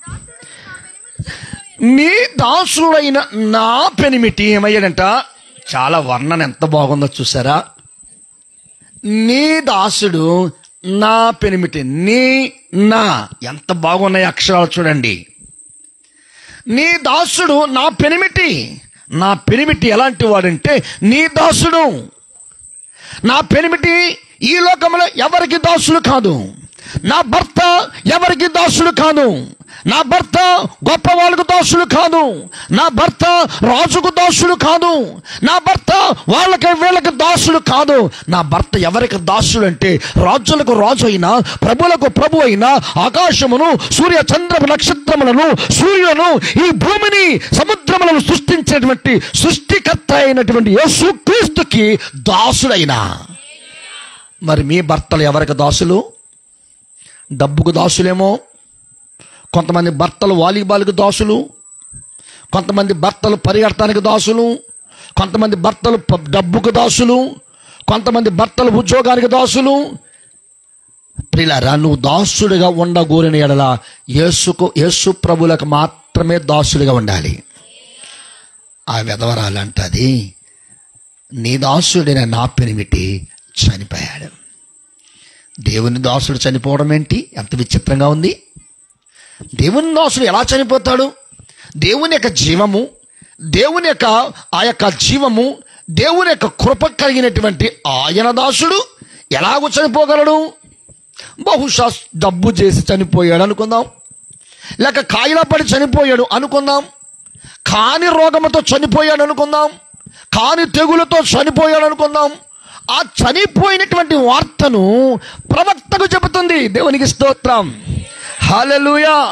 నీ దాసుడైన నా పెనిమిటి ఏమయ్యాడంట చాలా వర్ణన ఎంత బాగుందో చూసారా నీ దాసుడు నా పెనిమిటి నీ నా ఎంత బాగున్నాయి అక్షరాలు చూడండి నీ దాసుడు నా పెనిమిటి నా పెనిమిటి ఎలాంటి వాడంటే నీ దాసుడు నా పెనిమిటి ఈ లోకంలో ఎవరికి దాసులు కాదు నా భర్త ఎవరికి దాసులు కాదు నా భర్త గొప్ప వాళ్ళకు దాసులు కాదు నా భర్త రాజుకు దాసులు కాదు నా భర్త వాళ్ళకి వీళ్ళకి దాసులు కాదు నా భర్త ఎవరికి దాసులు అంటే రాజులకు రాజు అయినా ప్రభులకు ప్రభు అయినా ఆకాశమును సూర్య చంద్ర నక్షత్రములను సూర్యులను ఈ భూమిని సముద్రములను సృష్టించినటువంటి సృష్టికర్త అయినటువంటి యేసుక్రీస్తుకి దాసుడైనా మరి మీ భర్తలు ఎవరికి దాసులు డబ్బుకు దాసులేమో కొంతమంది భర్తలు వాలీబాల్కి దాసులు కొంతమంది భర్తలు పరిగెడతానికి దాసులు కొంతమంది భర్తలు ప- డబ్బుకు దాసులు కొంతమంది భర్తలు ఉద్యోగానికి దాసులు ప్రిలారా నువ్వు దాసుడిగా ఉండగోరిన ఎడల యేసుకు యేసు ప్రభులకు మాత్రమే దాసుడిగా ఉండాలి ఆ విధవరాలంటది నీ దాసుడైన నా పెనిమిటి చనిపోయాడు దేవుని దాసుడు చనిపోవడం ఏంటి ఎంత విచిత్రంగా ఉంది దేవుని దాసుడు ఎలా చనిపోతాడు దేవుని యొక్క జీవము దేవుని యొక్క ఆ యొక్క జీవము దేవుని యొక్క కృప కలిగినటువంటి ఆయన దాసుడు ఎలాగో చనిపోగలడు బహుశా డబ్బు చేసి చనిపోయాడు అనుకుందాం లేక కాయిలా పడి చనిపోయాడు అనుకుందాం కాని రోగముతో చనిపోయాడు అనుకుందాం కాని తెగులతో చనిపోయాడు అనుకుందాం ఆ చనిపోయినటువంటి వార్తను ప్రవక్తకు చెబుతుంది దేవునికి స్తోత్రం హల్లెలూయా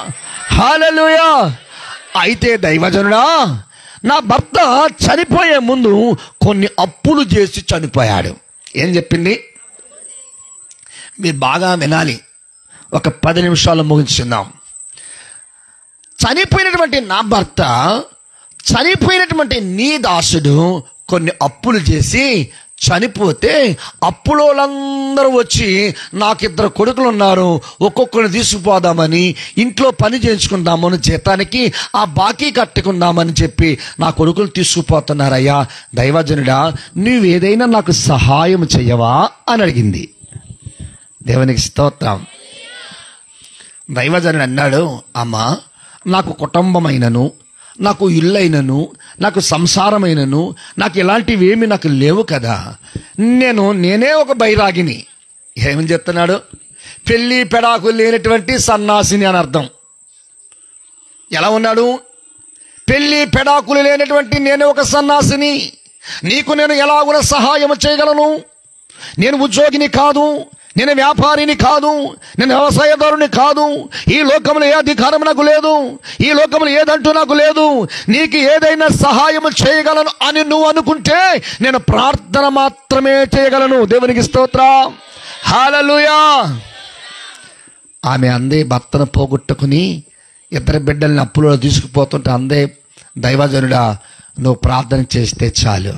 హాలలుయా అయితే దైవజనుడా నా భర్త చనిపోయే ముందు కొన్ని అప్పులు చేసి చనిపోయాడు ఏం చెప్పింది మీరు బాగా వినాలి ఒక పది నిమిషాలు ముగించుకుందాం చనిపోయినటువంటి నా భర్త చనిపోయినటువంటి నీ దాసుడు కొన్ని అప్పులు చేసి చనిపోతే అప్పులోళ్ళందరూ వచ్చి నాకు ఇద్దరు కొడుకులు ఉన్నారు ఒక్కొక్కరిని తీసుకుపోదామని ఇంట్లో పని చేయించుకుందామని జీతానికి ఆ బాకీ కట్టుకుందామని చెప్పి నా కొడుకులు తీసుకుపోతున్నారయ్యా దైవజనుడా నువ్వేదైనా నాకు సహాయం చెయ్యవా అని అడిగింది దేవునికి స్తోత్రం దైవజనుడు అన్నాడు అమ్మా నాకు కుటుంబమైనను నాకు ఇల్లైనను నాకు సంసారమైనను నాకు ఇలాంటివి ఏమి నాకు లేవు కదా నేను నేనే ఒక బైరాగిని ఏమని చెప్తున్నాడు పెళ్లి పెడాకు లేనటువంటి సన్నాసిని అని అర్థం ఎలా ఉన్నాడు పెళ్లి పెడాకులు లేనటువంటి నేనే ఒక సన్నాసిని నీకు నేను ఎలాగున సహాయం చేయగలను నేను ఉద్యోగిని కాదు నేను వ్యాపారిని కాదు నేను వ్యవసాయదారుని కాదు ఈ లోకంలో ఏ అధికారం నాకు లేదు ఈ లోకంలో ఏదంటూ నాకు లేదు నీకు ఏదైనా సహాయం చేయగలను అని నువ్వు అనుకుంటే నేను ప్రార్థన మాత్రమే చేయగలను దేవునికి స్తోత్ర హాలలుయా ఆమె అందే భర్తను పోగొట్టుకుని ఇద్దరు బిడ్డల్ని అప్పులో తీసుకుపోతుంటే అందే దైవజనుడా నువ్వు ప్రార్థన చేస్తే చాలు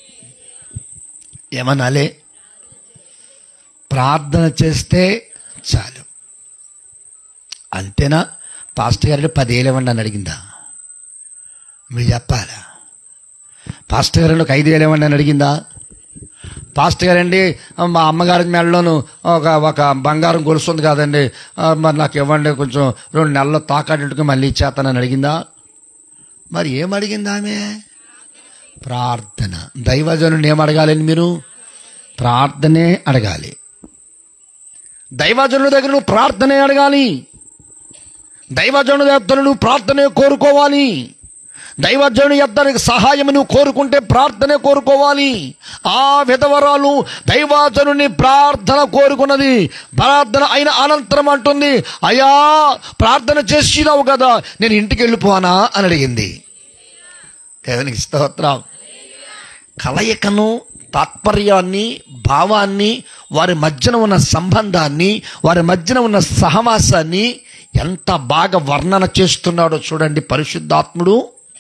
ఏమనాలే ప్రార్థన చేస్తే చాలు అంతేనా పాస్టర్ గారు పదేళ్ళు ఇవ్వండి అని అడిగిందా మీరు చెప్పాలా పాస్టర్ గారు ఒక ఐదు వేలు ఇవ్వండి అని అడిగిందా పాస్టర్ గారండి మా అమ్మగారి మెడలోను ఒక ఒక బంగారం గొలుస్తుంది కాదండి ఆ, మరి నాకు ఇవ్వండి కొంచెం రెండు నెలలు తాకాటికి మళ్ళీ ఇచ్చేస్తానని అడిగిందా మరి ఏం అడిగింది ఆమె ప్రార్థన దైవజనుని ఏం అడగాలని మీరు ప్రార్థనే అడగాలి దైవజనుడి దగ్గర నువ్వు ప్రార్థనే అడగాలి దైవజనుడి దగ్గర నువ్వు ప్రార్థనే కోరుకోవాలి దైవజనుని యొద్దకు సహాయం నువ్వు కోరుకుంటే ప్రార్థనే కోరుకోవాలి ఆ విధవరాలు దైవజనుని ప్రార్థన కోరుకున్నది ప్రార్థన అయిన అనంతరం అంటుంది అయ్యా ప్రార్థన చేసినావు కదా నేను ఇంటికి వెళ్ళిపోనా అని అడిగింది దేవునికి స్తోత్రం కలయికను తాత్పర్యాన్ని భావాన్ని వారి మధ్యన ఉన్న సంబంధాన్ని వారి మధ్యన ఉన్న సహవాసాన్ని ఎంత బాగా వర్ణన చేస్తున్నాడో చూడండి పరిశుద్ధాత్ముడు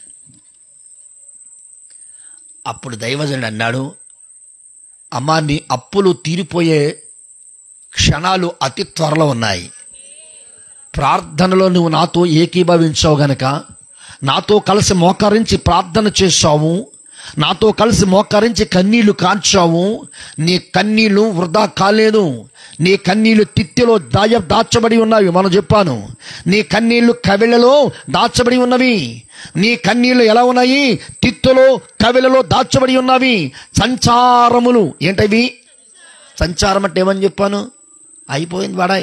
అప్పుడు దైవజనుడు అన్నాడు అమ్మా నీ అప్పులు తీరిపోయే క్షణాలు అతి త్వరలో ఉన్నాయి ప్రార్థనలో నువ్వు నాతో ఏకీభవించావు గనక నాతో కలిసి మోకరించి ప్రార్థన చేశావు నాతో కలిసి మోకరించి కన్నీళ్లు కాల్చావు నీ కన్నీళ్లు వృధా కాలేదు నీ కన్నీళ్లు తిత్తిలో దాయ దాచబడి ఉన్నవి మనం చెప్పాను నీ కన్నీళ్లు కవిళ్ళలో దాచబడి ఉన్నవి నీ కన్నీళ్లు ఎలా ఉన్నాయి తిత్తులో కవిలలో దాచబడి ఉన్నవి సంచారములు ఏంటవి సంచారం అంటే ఏమని చెప్పాను అయిపోయింది వాడాయి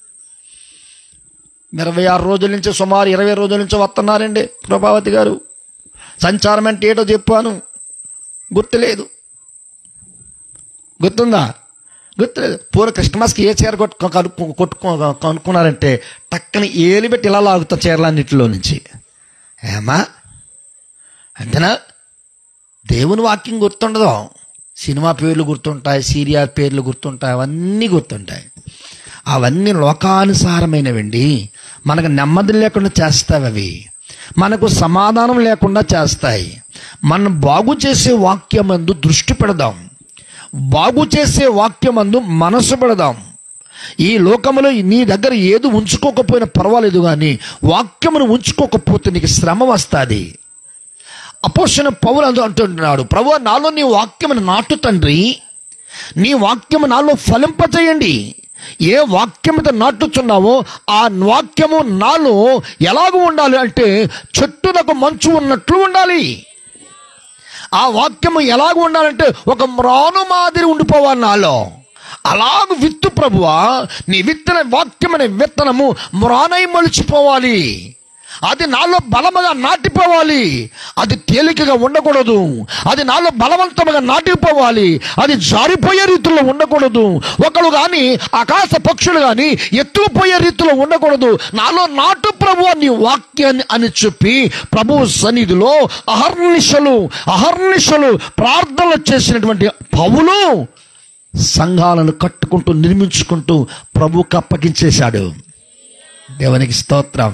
ఇరవై ఆరు రోజుల నుంచి సుమారు ఇరవై రోజుల నుంచి వస్తున్నారండి ప్రభావతి గారు సంచారం అంటే ఏటో చెప్పాను గుర్తులేదు గుర్తుందా గుర్తులేదు పూర్వ క్రిస్మస్కి ఏ చీర కొట్టు కనుక్కు కొట్టుకో కనుక్కున్నారంటే టక్కని ఏలి పెట్టి ఇలా లాగుతా చీరలన్నిటిలో నుంచి ఏమా అంతేనా దేవుని వాక్యం గుర్తుండదు సినిమా పేర్లు గుర్తుంటాయి సీరియల్ పేర్లు గుర్తుంటాయి అవన్నీ గుర్తుంటాయి అవన్నీ లోకానుసారమైనవండి మనకు నెమ్మది లేకుండా చేస్తాయి అవి మనకు సమాధానం లేకుండా చేస్తాయి మనం బాగు చేసే వాక్యమందు దృష్టి పెడదాం బాగు చేసే వాక్యమందు మనసు పెడదాం ఈ లోకములో నీ దగ్గర ఏది ఉంచుకోకపోయినా పర్వాలేదు కానీ వాక్యమును ఉంచుకోకపోతే నీకు శ్రమ వస్తుంది అపోషణ పౌలు అందు అంటున్నాడు ప్రభు నాలో నీ వాక్యమును నాటు తండ్రి నీ వాక్యము నాలో ఫలింపచేయండి ఏ వాక్యముతో నాటుచున్నావో ఆ వాక్యము నాలో ఎలాగ ఉండాలి అంటే చెట్టునకు మంచు ఉన్నట్లు ఉండాలి ఆ వాక్యము ఎలాగ ఉండాలంటే ఒక మ్రాను మాదిరి ఉండిపోవాలి నాలో అలాగ విత్తు ప్రభువా నీ విత్తన వాక్యం అనే విత్తనము మ్రానై మలిచిపోవాలి అది నాలో బలముగా నాటిపోవాలి అది తేలికగా ఉండకూడదు అది నాలో బలవంతముగా నాటిపోవాలి అది జారిపోయే రీతిలో ఉండకూడదు ఒకడు కానీ ఆకాశ పక్షులు కానీ ఎత్తుకుపోయే రీతిలో ఉండకూడదు నాలో నాటు ప్రభు అని వాక్యాన్ని అని చెప్పి ప్రభు సన్నిధిలో అహర్నిశలు అహర్నిశలు ప్రార్థనలు చేసినటువంటి పౌలు సంఘాలను కట్టుకుంటూ నిర్మించుకుంటూ ప్రభుకు అప్పగించేశాడు దేవునికి స్తోత్రం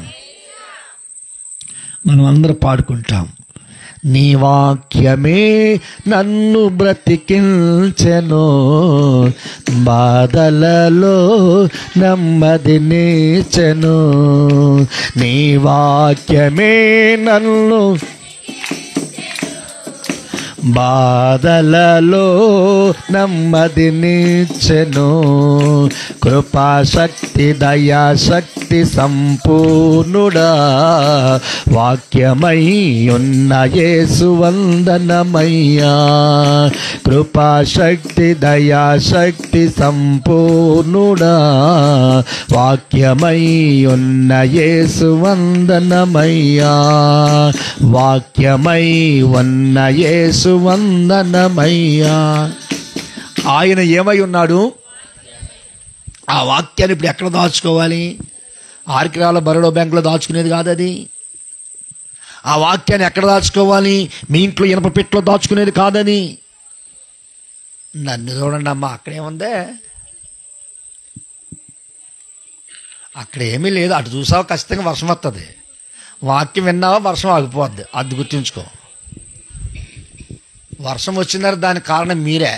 మనం అందరూ పాడుకుంటాం నీ వాక్యమే నన్ను బ్రతికించెను బాధలలో నెమ్మదినిచెను నీ వాక్యమే నన్ను బాధలలో నెమ్మదినిచ్చెను కృపాశక్తి దయాశక్తి సంపూర్ణుడా వాక్యమై ఉన్న యేసు వందనమయ్యా కృపాశక్తి దయాశక్తి సంపూర్ణుడా వాక్యమై ఉన్న యేసు వందనమయ్యా వాక్యమై ఉన్న యేసు వందనమయ్యా ఆయన ఏమై ఉన్నాడు ఆ వాక్యాన్ని ఇప్పుడు ఎక్కడ దాచుకోవాలి ఆర్కిరాల బరడో బ్యాంకులో దాచుకునేది కాదు అది ఆ వాక్యాన్ని ఎక్కడ దాచుకోవాలి మీ ఇంట్లో ఇనప పెట్టలో దాచుకునేది కాదని నన్ను చూడండి అమ్మా అక్కడేముందే అక్కడ ఏమీ లేదు అటు చూసావా ఖచ్చితంగా వర్షం వస్తుంది వాక్యం విన్నావా వర్షం ఆగిపోద్ది అది గుర్తుంచుకో వర్షం వచ్చిందని దానికి కారణం మీరే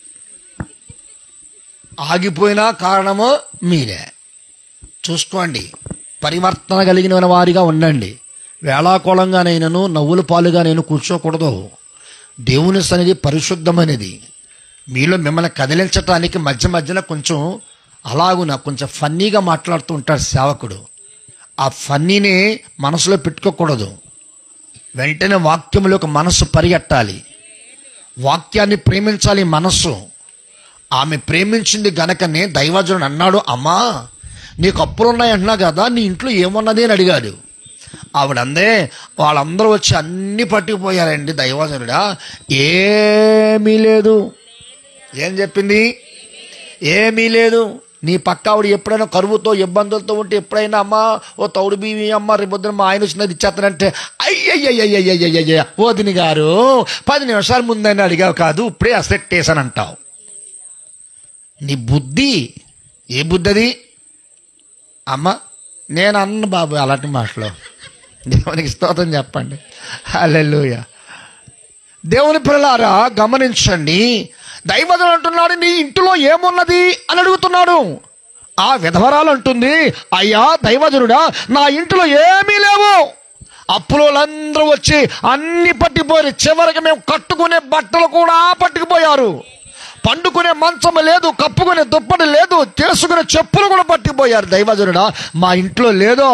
ఆగిపోయినా కారణము మీరే చూసుకోండి పరివర్తన కలిగిన వారిగా ఉండండి వేళాకోళంగానైనను నవ్వుల పాలుగా నేను కూర్చోకూడదు దేవుని సన్నిధి పరిశుద్ధమైనది మీలో మిమ్మల్ని కదిలించటానికి మధ్య మధ్యన కొంచెం అలాగున కొంచెం ఫన్నీగా మాట్లాడుతూ ఉంటాడు సేవకుడు ఆ ఫన్నీని మనసులో పెట్టుకోకూడదు వెంటనే వాక్యములోకి మనస్సు పరిగెట్టాలి వాక్యాన్ని ప్రేమించాలి మనస్సు ఆమె ప్రేమించింది గనకనే దైవజనుడు అన్నాడు అమ్మా నీకు అప్పులు ఉన్నాయి అంటున్నా కదా నీ ఇంట్లో ఏమున్నది అని అడిగాడు ఆవిడందే వాళ్ళందరూ వచ్చి అన్ని పట్టుకుపోయారండి దైవజనుడా ఏమీ లేదు ఏం చెప్పింది ఏమీ లేదు నీ పక్క ఆవిడ ఎప్పుడైనా కరువుతో ఇబ్బందులతో ఉంటే ఎప్పుడైనా అమ్మా ఓ తౌడు బీవి అమ్మ రేపొద్దున మా ఆయన వచ్చినది ఇచ్చేస్తానంటే అయ్యయ్యయ్యయ్యయ్యయ్య ఓదిని గారు పది నిమిషాల ముందని అడిగావు కాదు ఇప్పుడే అసెట్టేసానంటావు నీ బుద్ధి ఏ బుద్ధి అది అమ్మ నేను అన్న బాబు అలాంటి మాటలు దేవునికి స్తోత్రం చెప్పండి హల్లెలూయా దేవుని పిల్లలారా గమనించండి దైవజనుడు అంటున్నాడు నీ ఇంటిలో ఏమున్నది అని అడుగుతున్నాడు ఆ విధవరాలు అంటుంది అయ్యా దైవజనుడా నా ఇంటిలో ఏమీ లేవు అప్పులోళ్ళందరూ వచ్చి అన్ని పట్టిపోయారు చివరికి మేము కట్టుకునే బట్టలు కూడా పట్టుకుపోయారు పండుకునే మంచం లేదు కప్పుకునే దుప్పటి లేదు చేసుకునే చెప్పులు కూడా పట్టిపోయారు దైవజనుడా మా ఇంట్లో లేదో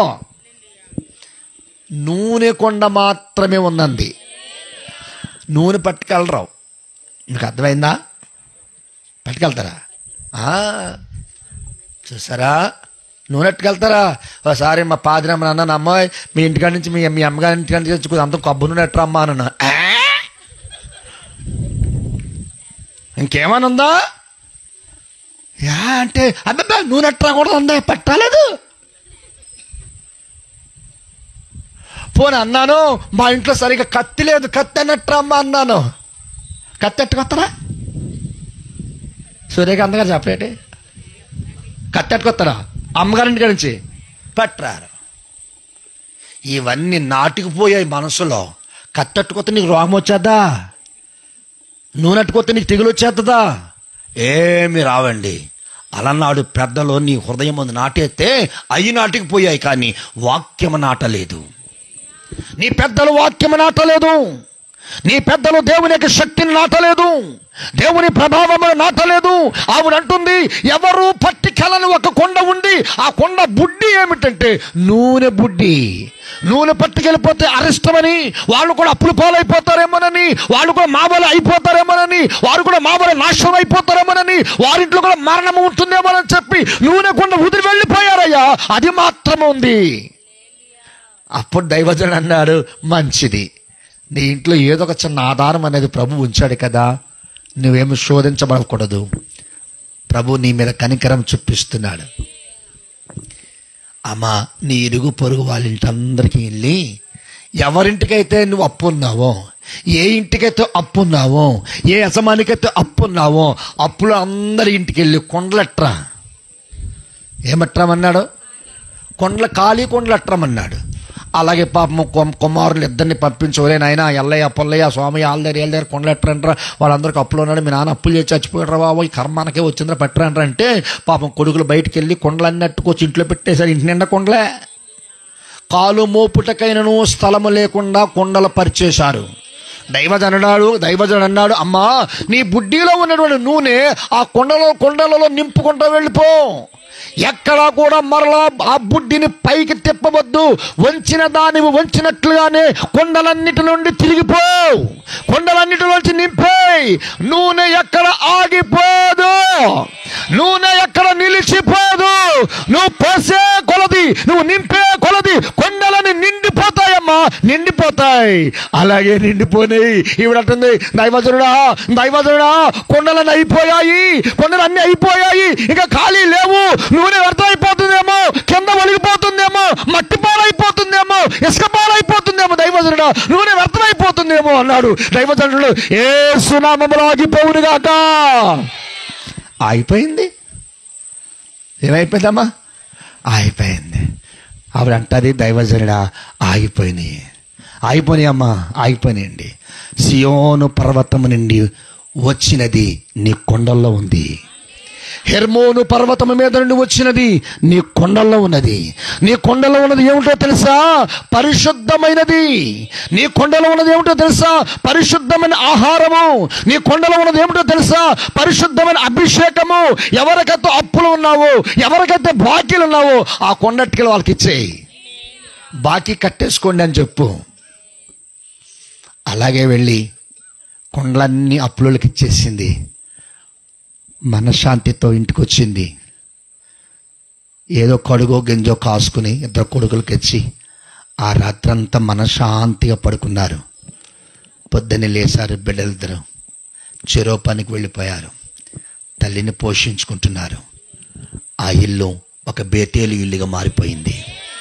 నూనె కొండ మాత్రమే ఉన్నది నూనె పట్టుకెళ్ళరావు మీకు అర్థమైందా పట్టుకెళ్తారా ఆ, చూసారా నూనె ఎట్టుకెళ్తారా ఒకసారి మా పాదిరమ్మ అన్నాను అమ్మాయి మీ ఇంటికాడ నుంచి మీ మీ అమ్మగారి ఇంటికాడ నుంచి వచ్చి అంత కొబ్బరి నూనె ఎట్రా అమ్మా అన్నాను "ఆ?" ఇంకేమైనా ఉందా యా అంటే అబ్బబ్బా నూనె ఎట్రా కూడా ఉందా పెట్టలేదు పోనీ అన్నాను మా ఇంట్లో సరిగా కత్తి లేదు కత్తి అన్నట్రా అమ్మా అన్నాను కత్తి ఎట్టుకొస్తారా సూర్యకాంత్ గారు చెప్పేటి కత్తి ఎట్టుకొస్తారా అమ్మగారింటి నుంచి పట్టరారు ఇవన్నీ నాటుకుపోయాయి మనసులో కత్తెట్టుకొస్తే నీకు రోగం వచ్చేద్దా నూనె అట్టుకొస్తే నీకు తెగులు వచ్చేస్తుందా ఏమి రావండి అలనాడు పెద్దలు నీ హృదయం ముందు నాటేస్తే అవి నాటుకుపోయాయి కానీ వాక్యము నాటలేదు నీ పెద్దలు వాక్యము నాటలేదు నీ పెద్దలు దేవుని యొక్క శక్తిని నాటలేదు దేవుని ప్రభావము నాటలేదు ఆవిడ అంటుంది ఎవరు పట్టికెళ్ళని ఒక కొండ ఉంది ఆ కొండ బుడ్డి ఏమిటంటే నూనె బుడ్డి నూనె పట్టుకెళ్ళిపోతే అరిష్టమని వాళ్ళు కూడా అప్పులు పాలైపోతారేమోనని వాళ్ళు కూడా మామూలు అయిపోతారేమోనని వారు కూడా మామూలు నాశనం అయిపోతారేమోనని వారింట్లో కూడా మరణం ఉంటుందేమోనని చెప్పి నూనె కొండ వదిలి వెళ్ళిపోయారయ్యా అది మాత్రమే ఉంది అప్పుడు దైవజనుడు అన్నాడు మంచిది నీ ఇంట్లో ఏదో ఒక చిన్న ఆధారం అనేది ప్రభు ఉంచాడు కదా నువ్వేమి శోధించబడకూడదు ప్రభు నీ మీద కనికరం చూపిస్తున్నాడు అమ్మా నీ ఇరుగు పొరుగు వాళ్ళ ఇంటందరికీ వెళ్ళి ఎవరింటికైతే నువ్వు అప్పు ఉన్నావో ఏ ఇంటికైతే అప్పు ఉన్నావో ఏ యజమానికైతే అప్పు ఉన్నావో అప్పులు అందరి ఇంటికి వెళ్ళి కొండలెట్రా ఏమట్రామన్నాడు కొండల ఖాళీ కొండలెట్రమన్నాడు అలాగే పాపం కొమ్- కుమారులు ఇద్దరిని పంపించోలే నాయన ఎల్లయ్య పొల్లయ్య స్వామి వాళ్ళ దగ్గర వీళ్ళ దగ్గర కొండలెట్టరంటారా వాళ్ళందరికీ అప్పులు ఉన్నాడు మీ నాన్న అప్పులు చేసి చచ్చిపోయాడు బాబు ఈ కర్మానకే వచ్చిందిరా పెట్టరంటారా అంటే పాపం కొడుకులు బయటికి వెళ్ళి కొండలన్నీ అట్టుకొచ్చి ఇంట్లో పెట్టేశారు ఇంటి నిండా కొండలే కాలు మోపుటకైనను స్థలము లేకుండా కొండలు పరిచేశారు దైవజన్ అన్నాడు దైవజన్ అన్నాడు అమ్మా నీ బుడ్డిలో ఉన్నటువంటి నూనె ఆ కొండలో కొండలలో నింపుకుంటూ వెళ్ళిపో ఎక్కడా కూడా మరలా ఆ బుడ్డిని పైకి తిప్పవద్దు వంచిన దానివి వంచినట్లుగానే కొండలన్నిటి నుండి తిరిగిపో కొండలన్నిటి నుంచి నింపేయ్ నూనె ఎక్కడ ఆగిపోదు నూనె ఎక్కడ నిలిచిపోదు నువ్వు పోసే కొలది నువ్వు నింపే కొలది కొండలని నిండిపోతాయమ్మా నిండిపోతాయి అలాగే నిండిపోయినాయి ఈవిడంటుంది దైవజనుడా దైవజనుడా కొండలన్నీ అయిపోయాయి కొండలు అన్ని అయిపోయాయి ఇంకా ఖాళీ లేవు నూనె వ్యర్థం అయిపోతుందేమో కింద ఒలిగిపోతుందేమో మట్టి పాలైపోతుందేమో ఇసుక పాలైపోతుందేమో దైవజనుడా నూనె వ్యర్థం అయిపోతుందేమో అన్నాడు దైవజనుడు ఏ సునామములు ఆగిపోవునుగాక అయిపోయింది ఏమైపోయిందమ్మా అయిపోయింది ఆవిడ అంటది దైవజనుడా ఆగిపోయినాయి ఆగిపోయినాయి అమ్మా ఆగిపోయినాయండి సియోను పర్వతము నుండి వచ్చినది నీ కొండల్లో ఉంది హెర్మోను పర్వతము మీద నుండి వచ్చినది నీ కొండల్లో ఉన్నది నీ కొండలో ఉన్నది ఏమిటో తెలుసా పరిశుద్ధమైనది నీ కొండలో ఉన్నది ఏమిటో తెలుసా పరిశుద్ధమైన ఆహారము నీ కొండలో ఉన్నది ఏమిటో తెలుసా పరిశుద్ధమైన అభిషేకము ఎవరికైతే అప్పులు ఉన్నావో ఎవరికైతే బాకీలు ఉన్నావో ఆ కొండటికి వాళ్ళకి ఇచ్చేయి బాకీ కట్టేసుకోండి అని చెప్పు అలాగే వెళ్ళి కొండలన్నీ అప్పులకి ఇచ్చేసింది మనశ్శాంతితో ఇంటికి వచ్చింది ఏదో కడుగో గింజో కాసుకుని ఇద్దరు కొడుకులకి ఇచ్చి ఆ రాత్రంతా మనశ్శాంతిగా పడుకున్నారు పొద్దున్నే లేసారు బిడ్డలిద్దరు చెరో పనికి వెళ్ళిపోయారు తల్లిని పోషించుకుంటున్నారు ఆ ఇల్లు ఒక బేతేలు ఇల్లుగా మారిపోయింది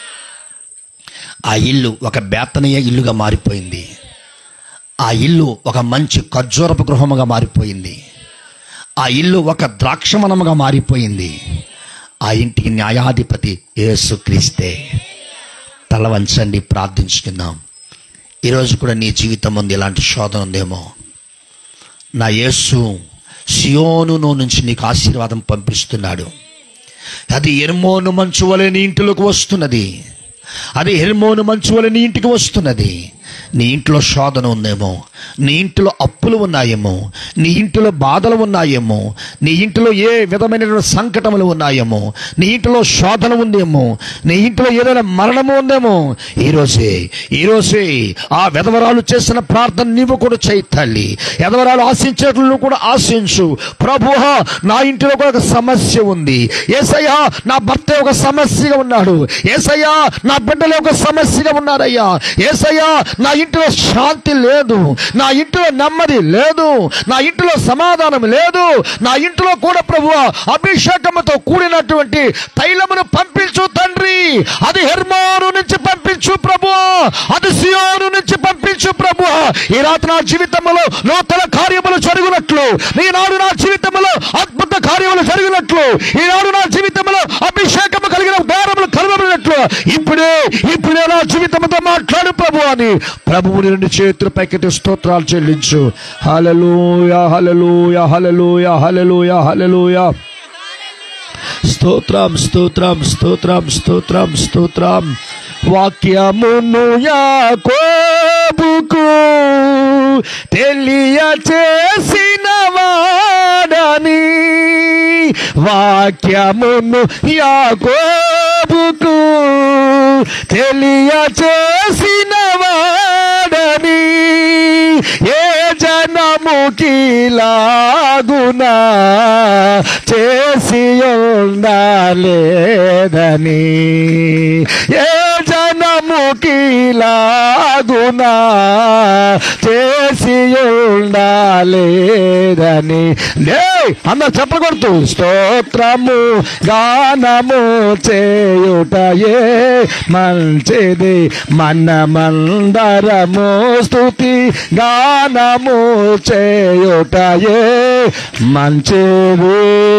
ఆ ఇల్లు ఒక బేతనీయ ఇల్లుగా మారిపోయింది ఆ ఇల్లు ఒక మంచి ఖర్జూరపు గృహముగా మారిపోయింది ఆ ఇల్లు ఒక ద్రాక్షవనముగా మారిపోయింది ఆ ఇంటికి న్యాయాధిపతి యేసుక్రీస్తే తల వంచండి ప్రార్థించుకుందాం ఈరోజు కూడా నీ జీవితం ఉంది ఇలాంటి శోధన ఉందేమో నా యేసు సియోను నుంచి నీకు ఆశీర్వాదం పంపిస్తున్నాడు అది ఎర్మోను మంచు వలె నీ ఇంటిలోకి వస్తున్నది అది హెర్మోను మంచు వలె నీ ఇంటికి వస్తున్నది నీ ఇంట్లో శోధన ఉందేమో నీ ఇంటిలో అప్పులు ఉన్నాయేమో నీ ఇంటిలో బాధలు ఉన్నాయేమో నీ ఇంటిలో ఏ విధమైనటువంటి సంకటములు ఉన్నాయేమో నీ ఇంటిలో శోధన ఉందేమో నీ ఇంటిలో ఏదైనా మరణము ఉందేమో ఈరోజే ఈరోజే ఆ విధవరాలు చేసిన ప్రార్థన నీవు కూడా చేయి తల్లి ఎదవరాలు ఆశించేట్లు నువ్వు కూడా ఆశించు ప్రభుహ నా ఇంటిలో కూడా ఒక సమస్య ఉంది ఏసయ్యా నా భర్త ఒక సమస్యగా ఉన్నాడు ఏసయ్యా నా బిడ్డలు ఒక సమస్యగా ఉన్నారయ్యా ఏసయ్యా నా ఇంటిలో శాంతి లేదు నా ఇంటిలో నెమ్మది లేదు నా ఇంటిలో సమాధానం లేదు నా ఇంటిలో కూడా ప్రభు అభిషేకముతో కూడినటువంటి తైలమును పంపించు తండ్రి అది హెర్మోను నుంచి పంపించు ప్రభు అది సియోను నుంచి పంపించు ప్రభు ఈ రాత్రి నా జీవితంలో నూతన కార్యములు జరుగునట్లు ఈనాడు నా జీవితంలో అద్భుత కార్యములు జరిగినట్లు ఈనాడు నా జీవితంలో అభిషేకము కలిగిన బేరములు కలవబడినట్లు ఇప్పుడే ఇప్పుడే నా జీవితంతో మాట్లాడు ప్రభు అని ప్రభువుని రెండు చేతుల పైకెత్తి స్తోత్రాలు చెల్లించు హల్లెలూయా హల్లెలూయా హల్లెలూయా హల్లెలూయా హల్లెలూయా స్తోత్రం స్తోత్రం స్తోత్రం స్తోత్రం స్తోత్రం వాక్యమును యాకోబుకు తెలియచేసిన వాడని వాక్యమును యాకోబుకు తెలియచేసిన వాడని ఏ జనముకి లాగునా చేసి ఉండాలేదని ఏ జనము ముఖిలాగునా చేసి ఉండాలేదని లే అందరు చెప్పకూడదు స్తోత్రము గానము చేయుటయే మంచిది మన మందరము స్తుతి గానము చేయుటయే మంచిది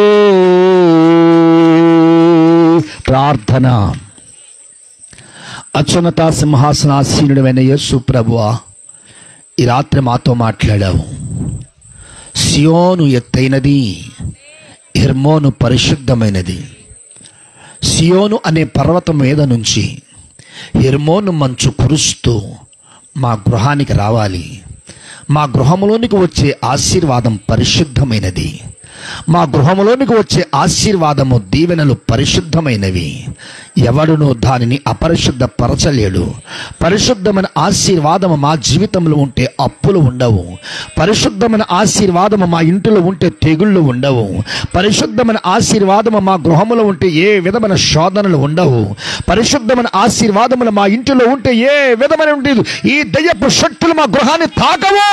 ప్రార్థన అత్యున్నత సింహాసనాసీనుడైన యేసు ప్రభువా ఈ రాత్రి మాతో మాట్లాడావు సియోను ఎత్తైనది హెర్మోను పరిశుద్ధమైనది సియోను అనే పర్వతం మీద నుంచి హెర్మోను మంచు కురుస్తూ మా గృహానికి రావాలి మా గృహములోనికి వచ్చే ఆశీర్వాదం పరిశుద్ధమైనది మా గృహములోనికి వచ్చే ఆశీర్వాదము దీవెనలు పరిశుద్ధమైనవి ఎవడును దానిని అపరిశుద్ధ పరచలేడు పరిశుద్ధమైన ఆశీర్వాదము మా జీవితంలో ఉంటే అప్పులు ఉండవు పరిశుద్ధమైన ఆశీర్వాదము మా ఇంటిలో ఉంటే తెగుళ్ళు ఉండవు పరిశుద్ధమైన ఆశీర్వాదము మా గృహములో ఉంటే ఏ విధమైన శోధనలు ఉండవు పరిశుద్ధమైన ఆశీర్వాదములు మా ఇంటిలో ఉంటే ఏ విధమైన ఉండేది ఈ దయ్యపు శక్తులు మా గృహాన్ని తాకవు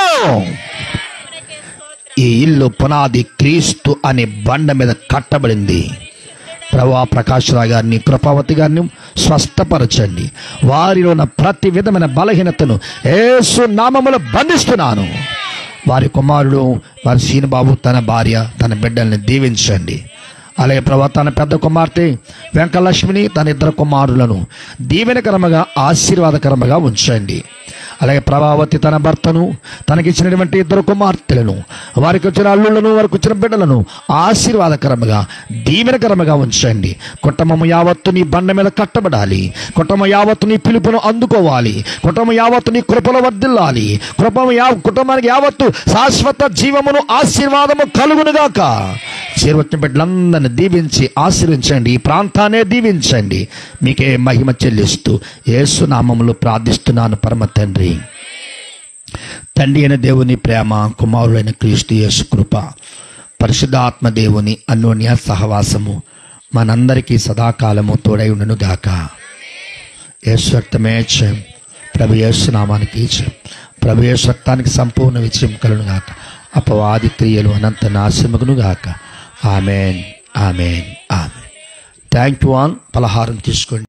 ఈ ఇల్లు పునాది క్రీస్తు అనే బండ మీద కట్టబడింది ప్రభా ప్రకాశ్రావు గారిని కృపావతి గారిని స్వస్థపరచండి వారిలో ఉన్న ప్రతి విధమైన బలహీనతను ఏసు నామములో బంధిస్తున్నాను వారి కుమారుడు వారి సీనుబాబు తన భార్య తన బిడ్డల్ని దీవించండి అలాగే ప్రభా తన పెద్ద కుమార్తె వెంకలక్ష్మిని తన ఇద్దరు కుమారులను దీవెనకరముగా ఆశీర్వాదకరముగా ఉంచండి అలాగే ప్రభావతి తన భర్తను తనకిచ్చినటువంటి ఇద్దరు కుమార్తెలను వారికి వచ్చిన అల్లులను వారికి వచ్చిన బిడ్డలను ఆశీర్వాదకరముగా దీవెనకరముగా ఉంచండి కుటుంబము యావత్తు నీ బండ మీద కట్టబడాలి కుటుంబం యావత్తు నీ పిలుపును అందుకోవాలి కుటుంబం యావత్తు నీ కృపలో వర్దిల్లాలి కుటుంబం యా కుటుంబానికి యావత్తు శాశ్వత జీవమును ఆశీర్వాదము కలుగునుగాక చేరువచ్చిన బిడ్డలందరిని దీవించి ఆశీర్వించండి ఈ ప్రాంతాన్నే దీవించండి మీకే మహిమ చెల్లిస్తూ యేసు నామములో ప్రార్థిస్తున్నాను పరమ తండ్రి తండ్రి అయిన దేవుని ప్రేమ కుమారుడైన క్రీస్తు యేసు కృప పరిశుద్ధాత్మ దేవుని అన్యోన్య సహవాసము మనందరికీ సదాకాలము తోడై ఉండును గాక యేసు రక్తమే జయం ప్రభు యేసు నామానికి జయం ప్రభు యేసు రక్తానికి సంపూర్ణ విజయం కలును గాక అపవాది క్రియలు అనంత నాశమగును గాక amen amen amen thank you ఆన్ పలహారం తీసుకోండి